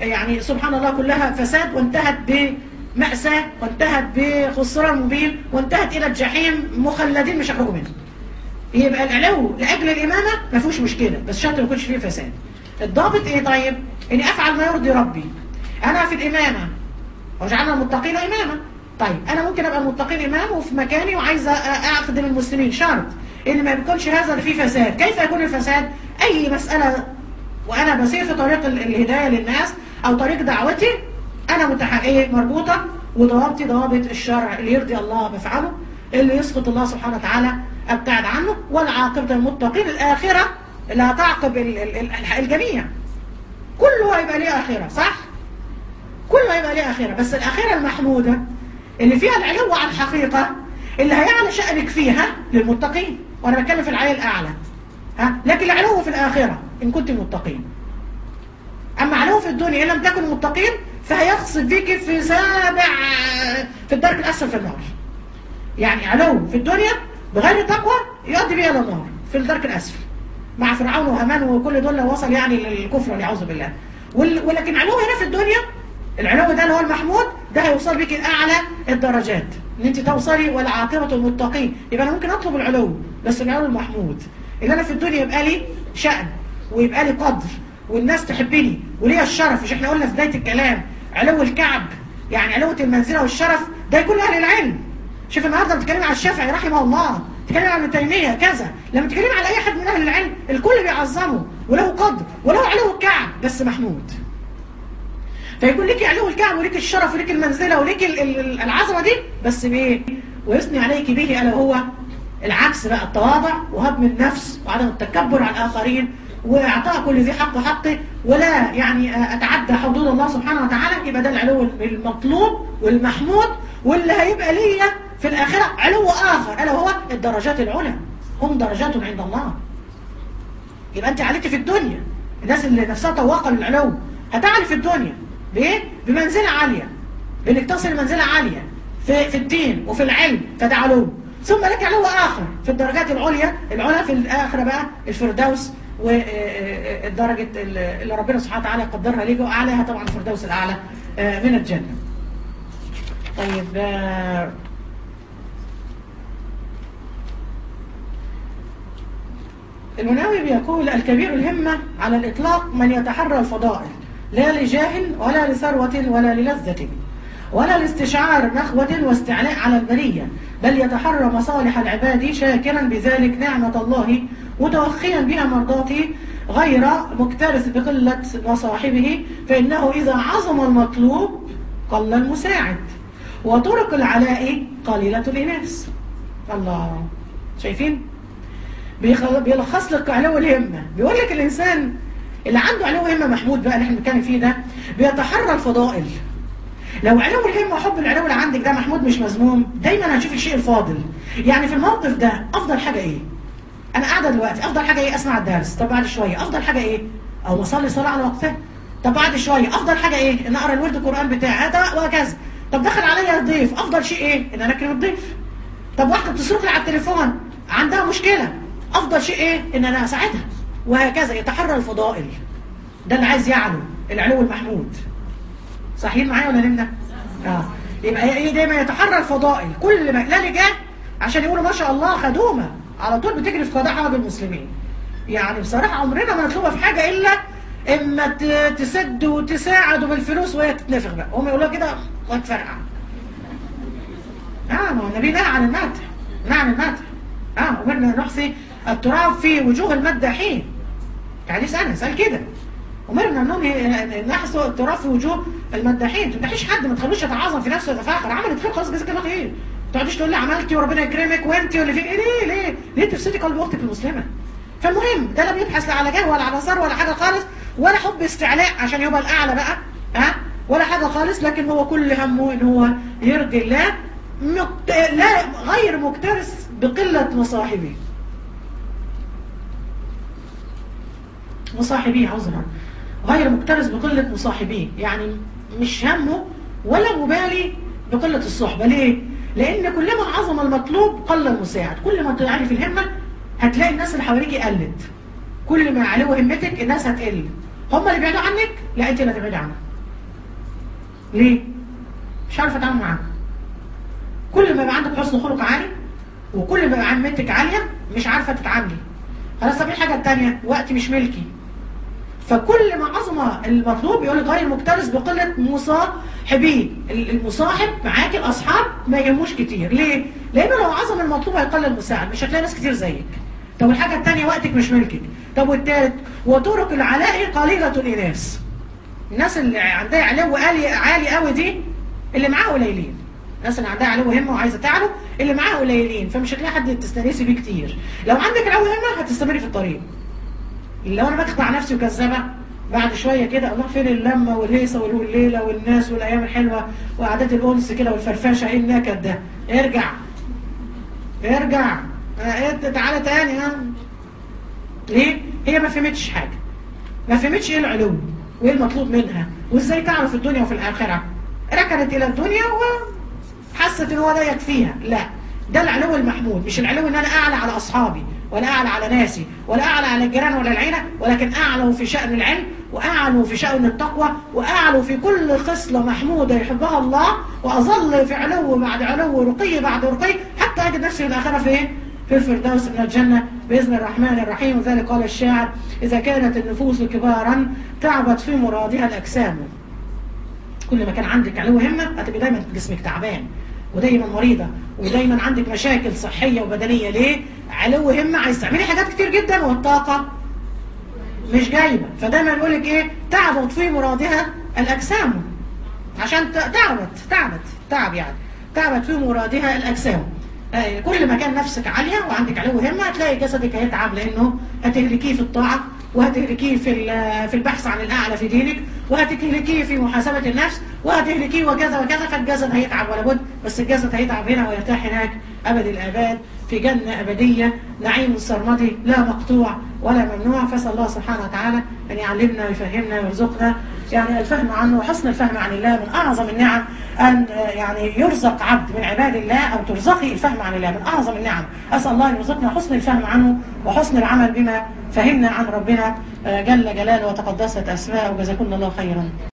Speaker 1: يعني سبحان الله كلها فساد وانتهت بمأساة وانتهت بخسران مبين وانتهت إلى الجحيم مخلدين مش هيخرجوا منها يبقى العلو لأجل الإمامة ما فيهوش مشكلة بس شرط ما يكونش فيه فساد الضابط إيه طيب؟ إني أفعل ما يرضي ربي أنا في الإمامة وجعلنا المتقين إماما طيب أنا ممكن أبقى متقين إمام وفي مكاني وعايزة أخدم المسلمين شرط إن ما يكونش هذا اللي فيه فساد كيف يكون الفساد؟ أي مسألة وأنا بسير في طريق ال- الهداية للناس أو طريق دعوتي أنا متحققة مربوطة وضوابطي ضوابط الشرع اللي يرضي الله بفعله اللي يسقط الله سبحانه وتعالى أبتعد عنه والعاقبة المتقين الآخرة اللي هتعقب ال- ال- ال- الجميع كله هيبقى ليه آخرة صح؟ كله هيبقى ليه آخرة بس الآخرة المحمودة اللي فيها العلو عن الحقيقة اللي هيعلى شأنك فيها للمتقين وأنا بتكلم في العيل الأعلى ها لكن العلو في الآخرة إن كنتم متقين أما علو في الدنيا إن لم تكن متقين فهيخصف بيك في سابع في الدرك الأسفل في النار يعني علو في الدنيا بغير تقوى يؤدي بها إلى النار في الدرك الأسفل مع فرعون وهامان وكل دول لو وصل يعني للكفر والعياذ بالله وال- ولكن علو هنا في الدنيا العلو ده اللي هو المحمود ده هيوصل بك لأعلى الدرجات ان انت توصلي والعاقبة المتقين يبقى انا ممكن اطلب العلو بس العلو المحمود اللي انا في الدنيا يبقى لي شأن ويبقى لي قدر والناس تحبني وليا الشرف مش احنا قلنا في بداية الكلام علو الكعب يعني علوة المنزلة والشرف ده يكون لأهل العلم شوف النهارده بتتكلم على الشافعي رحمه الله بتتكلم على ابن تيميه كذا لما تتكلم على اي حد من اهل العلم الكل بيعظمه وله قدر وله علو الكعب بس محمود فيكون لك علو الكعب ولك الشرف ولك المنزله ولك ال- ال- العظمه دي بس بايه ويثني عليك به الا هو العكس بقى التواضع وهضم النفس وعدم التكبر على الاخرين واعطاء كل ذي حق حقه ولا يعني اتعدى حدود الله سبحانه وتعالى يبقى ده العلو المطلوب والمحمود واللي هيبقى ليا في الاخره علو اخر الا هو الدرجات العلى هم درجات عند الله يبقى انت عليك في الدنيا الناس اللي نفسها طواقه للعلو هتعلي في الدنيا بايه بمنزله عاليه بانك تصل لمنزله عاليه في في الدين وفي العلم فده علو ثم لك علو اخر في الدرجات العليا العلى في الاخره بقى الفردوس والدرجه اللي ربنا سبحانه وتعالى قدرها ليك واعلاها طبعا الفردوس الاعلى آه، من الجنه طيب آه، المناوي بيقول الكبير الهمة على الإطلاق من يتحرى الفضائل لا لجاه ولا لثروة ولا للذة ولا لاستشعار نخوة واستعلاء على البرية بل يتحرى مصالح العباد شاكرا بذلك نعمة الله متوخيا بها مرضاته غير مكترث بقلة مصاحبه فإنه إذا عظم المطلوب قل المساعد وطرق العلاء قليلة الإناث الله شايفين؟ بيخل- بيلخص لك علو الهمة بيقول لك الإنسان اللي عنده علو همة محمود بقى اللي احنا بنتكلم فيه ده بيتحرى الفضائل لو علو الهمة وحب العلو اللي عندك ده محمود مش مذموم دايما هتشوف الشيء الفاضل يعني في الموقف ده أفضل حاجة إيه أنا قاعدة دلوقتي أفضل حاجة إيه أسمع الدرس طب بعد شوية أفضل حاجة إيه أو أصلي صلاة على وقتها طب بعد شوية أفضل حاجة إيه إن أقرأ الورد القرآن بتاعي هذا وهكذا طب دخل عليا ضيف أفضل شيء إيه إن أنا أكرم الضيف طب واحدة بتصرف لي على التليفون عندها مشكلة أفضل شيء إيه إن أنا أساعدها وهكذا يتحرى الفضائل ده اللي عايز يعلو العلو المحمود صحيين معايا ولا نمنا؟ اه يبقى ايه دايما يتحرى الفضائل كل ما لا لجاه عشان يقولوا ما شاء الله خدومه على طول بتجري في قضاء حوض المسلمين يعني بصراحه عمرنا ما نطلبها في حاجه الا اما ت- تسد وتساعد بالفلوس وهي تتنفخ بقى هم يقولوا كده وتفرقع اه ما هو النبي نهى عن المدح نهى عن المدح اه امرنا ان نحصي التراب في وجوه المداحين حديث انس قال كده امرنا ان ننهي نحصي التراب في وجوه المداحين ما تمدحيش حد ما تخلوش يتعاظم في نفسه ويتفاخر عملت خير خلاص جزاك الله خير ما تقعديش تقول لي عملتي وربنا يكرمك وانت واللي فيك إيه ليه ليه ليه تفسدي قلب اختك المسلمه فالمهم ده لا بيبحث لا على جاه ولا على ثار ولا حاجه خالص ولا حب استعلاء عشان يبقى الاعلى بقى ها ولا حاجه خالص لكن هو كل همه ان هو يرضي الله مكت... لا غير مكترث بقله مصاحبه مصاحبيه عذرا غير مكترث بقلة مصاحبيه يعني مش همه ولا مبالي بقلة الصحبة ليه؟ لأن كلما عظم المطلوب قل المساعد كل ما تعلي في الهمة هتلاقي الناس اللي حواليك قلت كل ما علو همتك الناس هتقل هم اللي بعيدوا عنك لا انت اللي هتبعدي عنهم ليه؟ مش عارفه اتعامل معاها كل ما يبقى عندك حسن خلق عالي وكل ما يبقى عمتك عاليه مش عارفه تتعاملي خلاص طب ايه الحاجه الثانيه وقتي مش ملكي فكل ما عظم المطلوب يقول لك غير مكترث بقله مصاحبيه المصاحب معاك الاصحاب ما يهموش كتير ليه؟ لانه لو عظم المطلوب هيقل المساعد مش هتلاقي ناس كتير زيك طب الحاجه الثانيه وقتك مش ملكك طب والثالث وطرق العلاء قليله الاناث الناس اللي عندها علو عالي عالي قوي دي اللي معاه قليلين الناس اللي عندها علو همه وعايزه تعلو اللي معاه قليلين فمش هتلاقي حد تستانسي بيه كتير لو عندك علو همه هتستمري في الطريق لو انا بخدع نفسي وكذابه بعد شويه كده الله فين اللمه والهيصه والليله والناس والايام الحلوه وقعدات الانس كده والفرفشه ايه النكد ده ارجع ارجع انت تعالى تاني ها ليه؟ هي ما فهمتش حاجه ما فهمتش ايه العلو وايه المطلوب منها وازاي تعرف في الدنيا وفي الاخره ركنت الى الدنيا وحست ان هو ده يكفيها لا ده العلو المحمود مش العلو ان انا اعلى على اصحابي ولا اعلى على ناسي ولا اعلى على الجيران ولا العيله ولكن اعلى في شان العلم واعلى في شان التقوى واعلى في كل خصله محموده يحبها الله واظل في علو بعد علو رقي بعد رقي حتى اجد نفسي في الاخره في ايه؟ في الفردوس من الجنة بإذن الرحمن الرحيم وذلك قال الشاعر إذا كانت النفوس كبارا تعبت في مرادها الأجسام كل ما كان عندك علو همة هتبقى دايما جسمك تعبان ودايما مريضة ودايما عندك مشاكل صحية وبدنية ليه؟ علو همة عايز تعملي حاجات كتير جدا والطاقة مش جايبة فدايما يقول لك ايه تعبت في مرادها الأجسام عشان تعبت تعبت تعب يعني تعبت في مرادها الأجسام كل ما كان نفسك عالية وعندك علو همة هتلاقي جسدك هيتعب لأنه هتهلكيه في الطاعة وهتهلكيه في في البحث عن الأعلى في دينك وهتهلكيه في محاسبة النفس وهتهلكيه وكذا وكذا فالجسد هيتعب ولا بد بس الجسد هيتعب هنا ويرتاح هناك أبد الآباد في جنة أبدية نعيم سرمدي لا مقطوع ولا ممنوع فاسأل الله سبحانه وتعالى أن يعلمنا ويفهمنا ويرزقنا يعني الفهم عنه وحسن الفهم عن الله من أعظم النعم أن يعني يرزق عبد من عباد الله أو ترزقي الفهم عن الله من أعظم النعم أسأل الله أن يرزقنا حسن الفهم عنه وحسن العمل بما فهمنا عن ربنا جل جلاله وتقدست أسماءه وجزاكم الله خيرا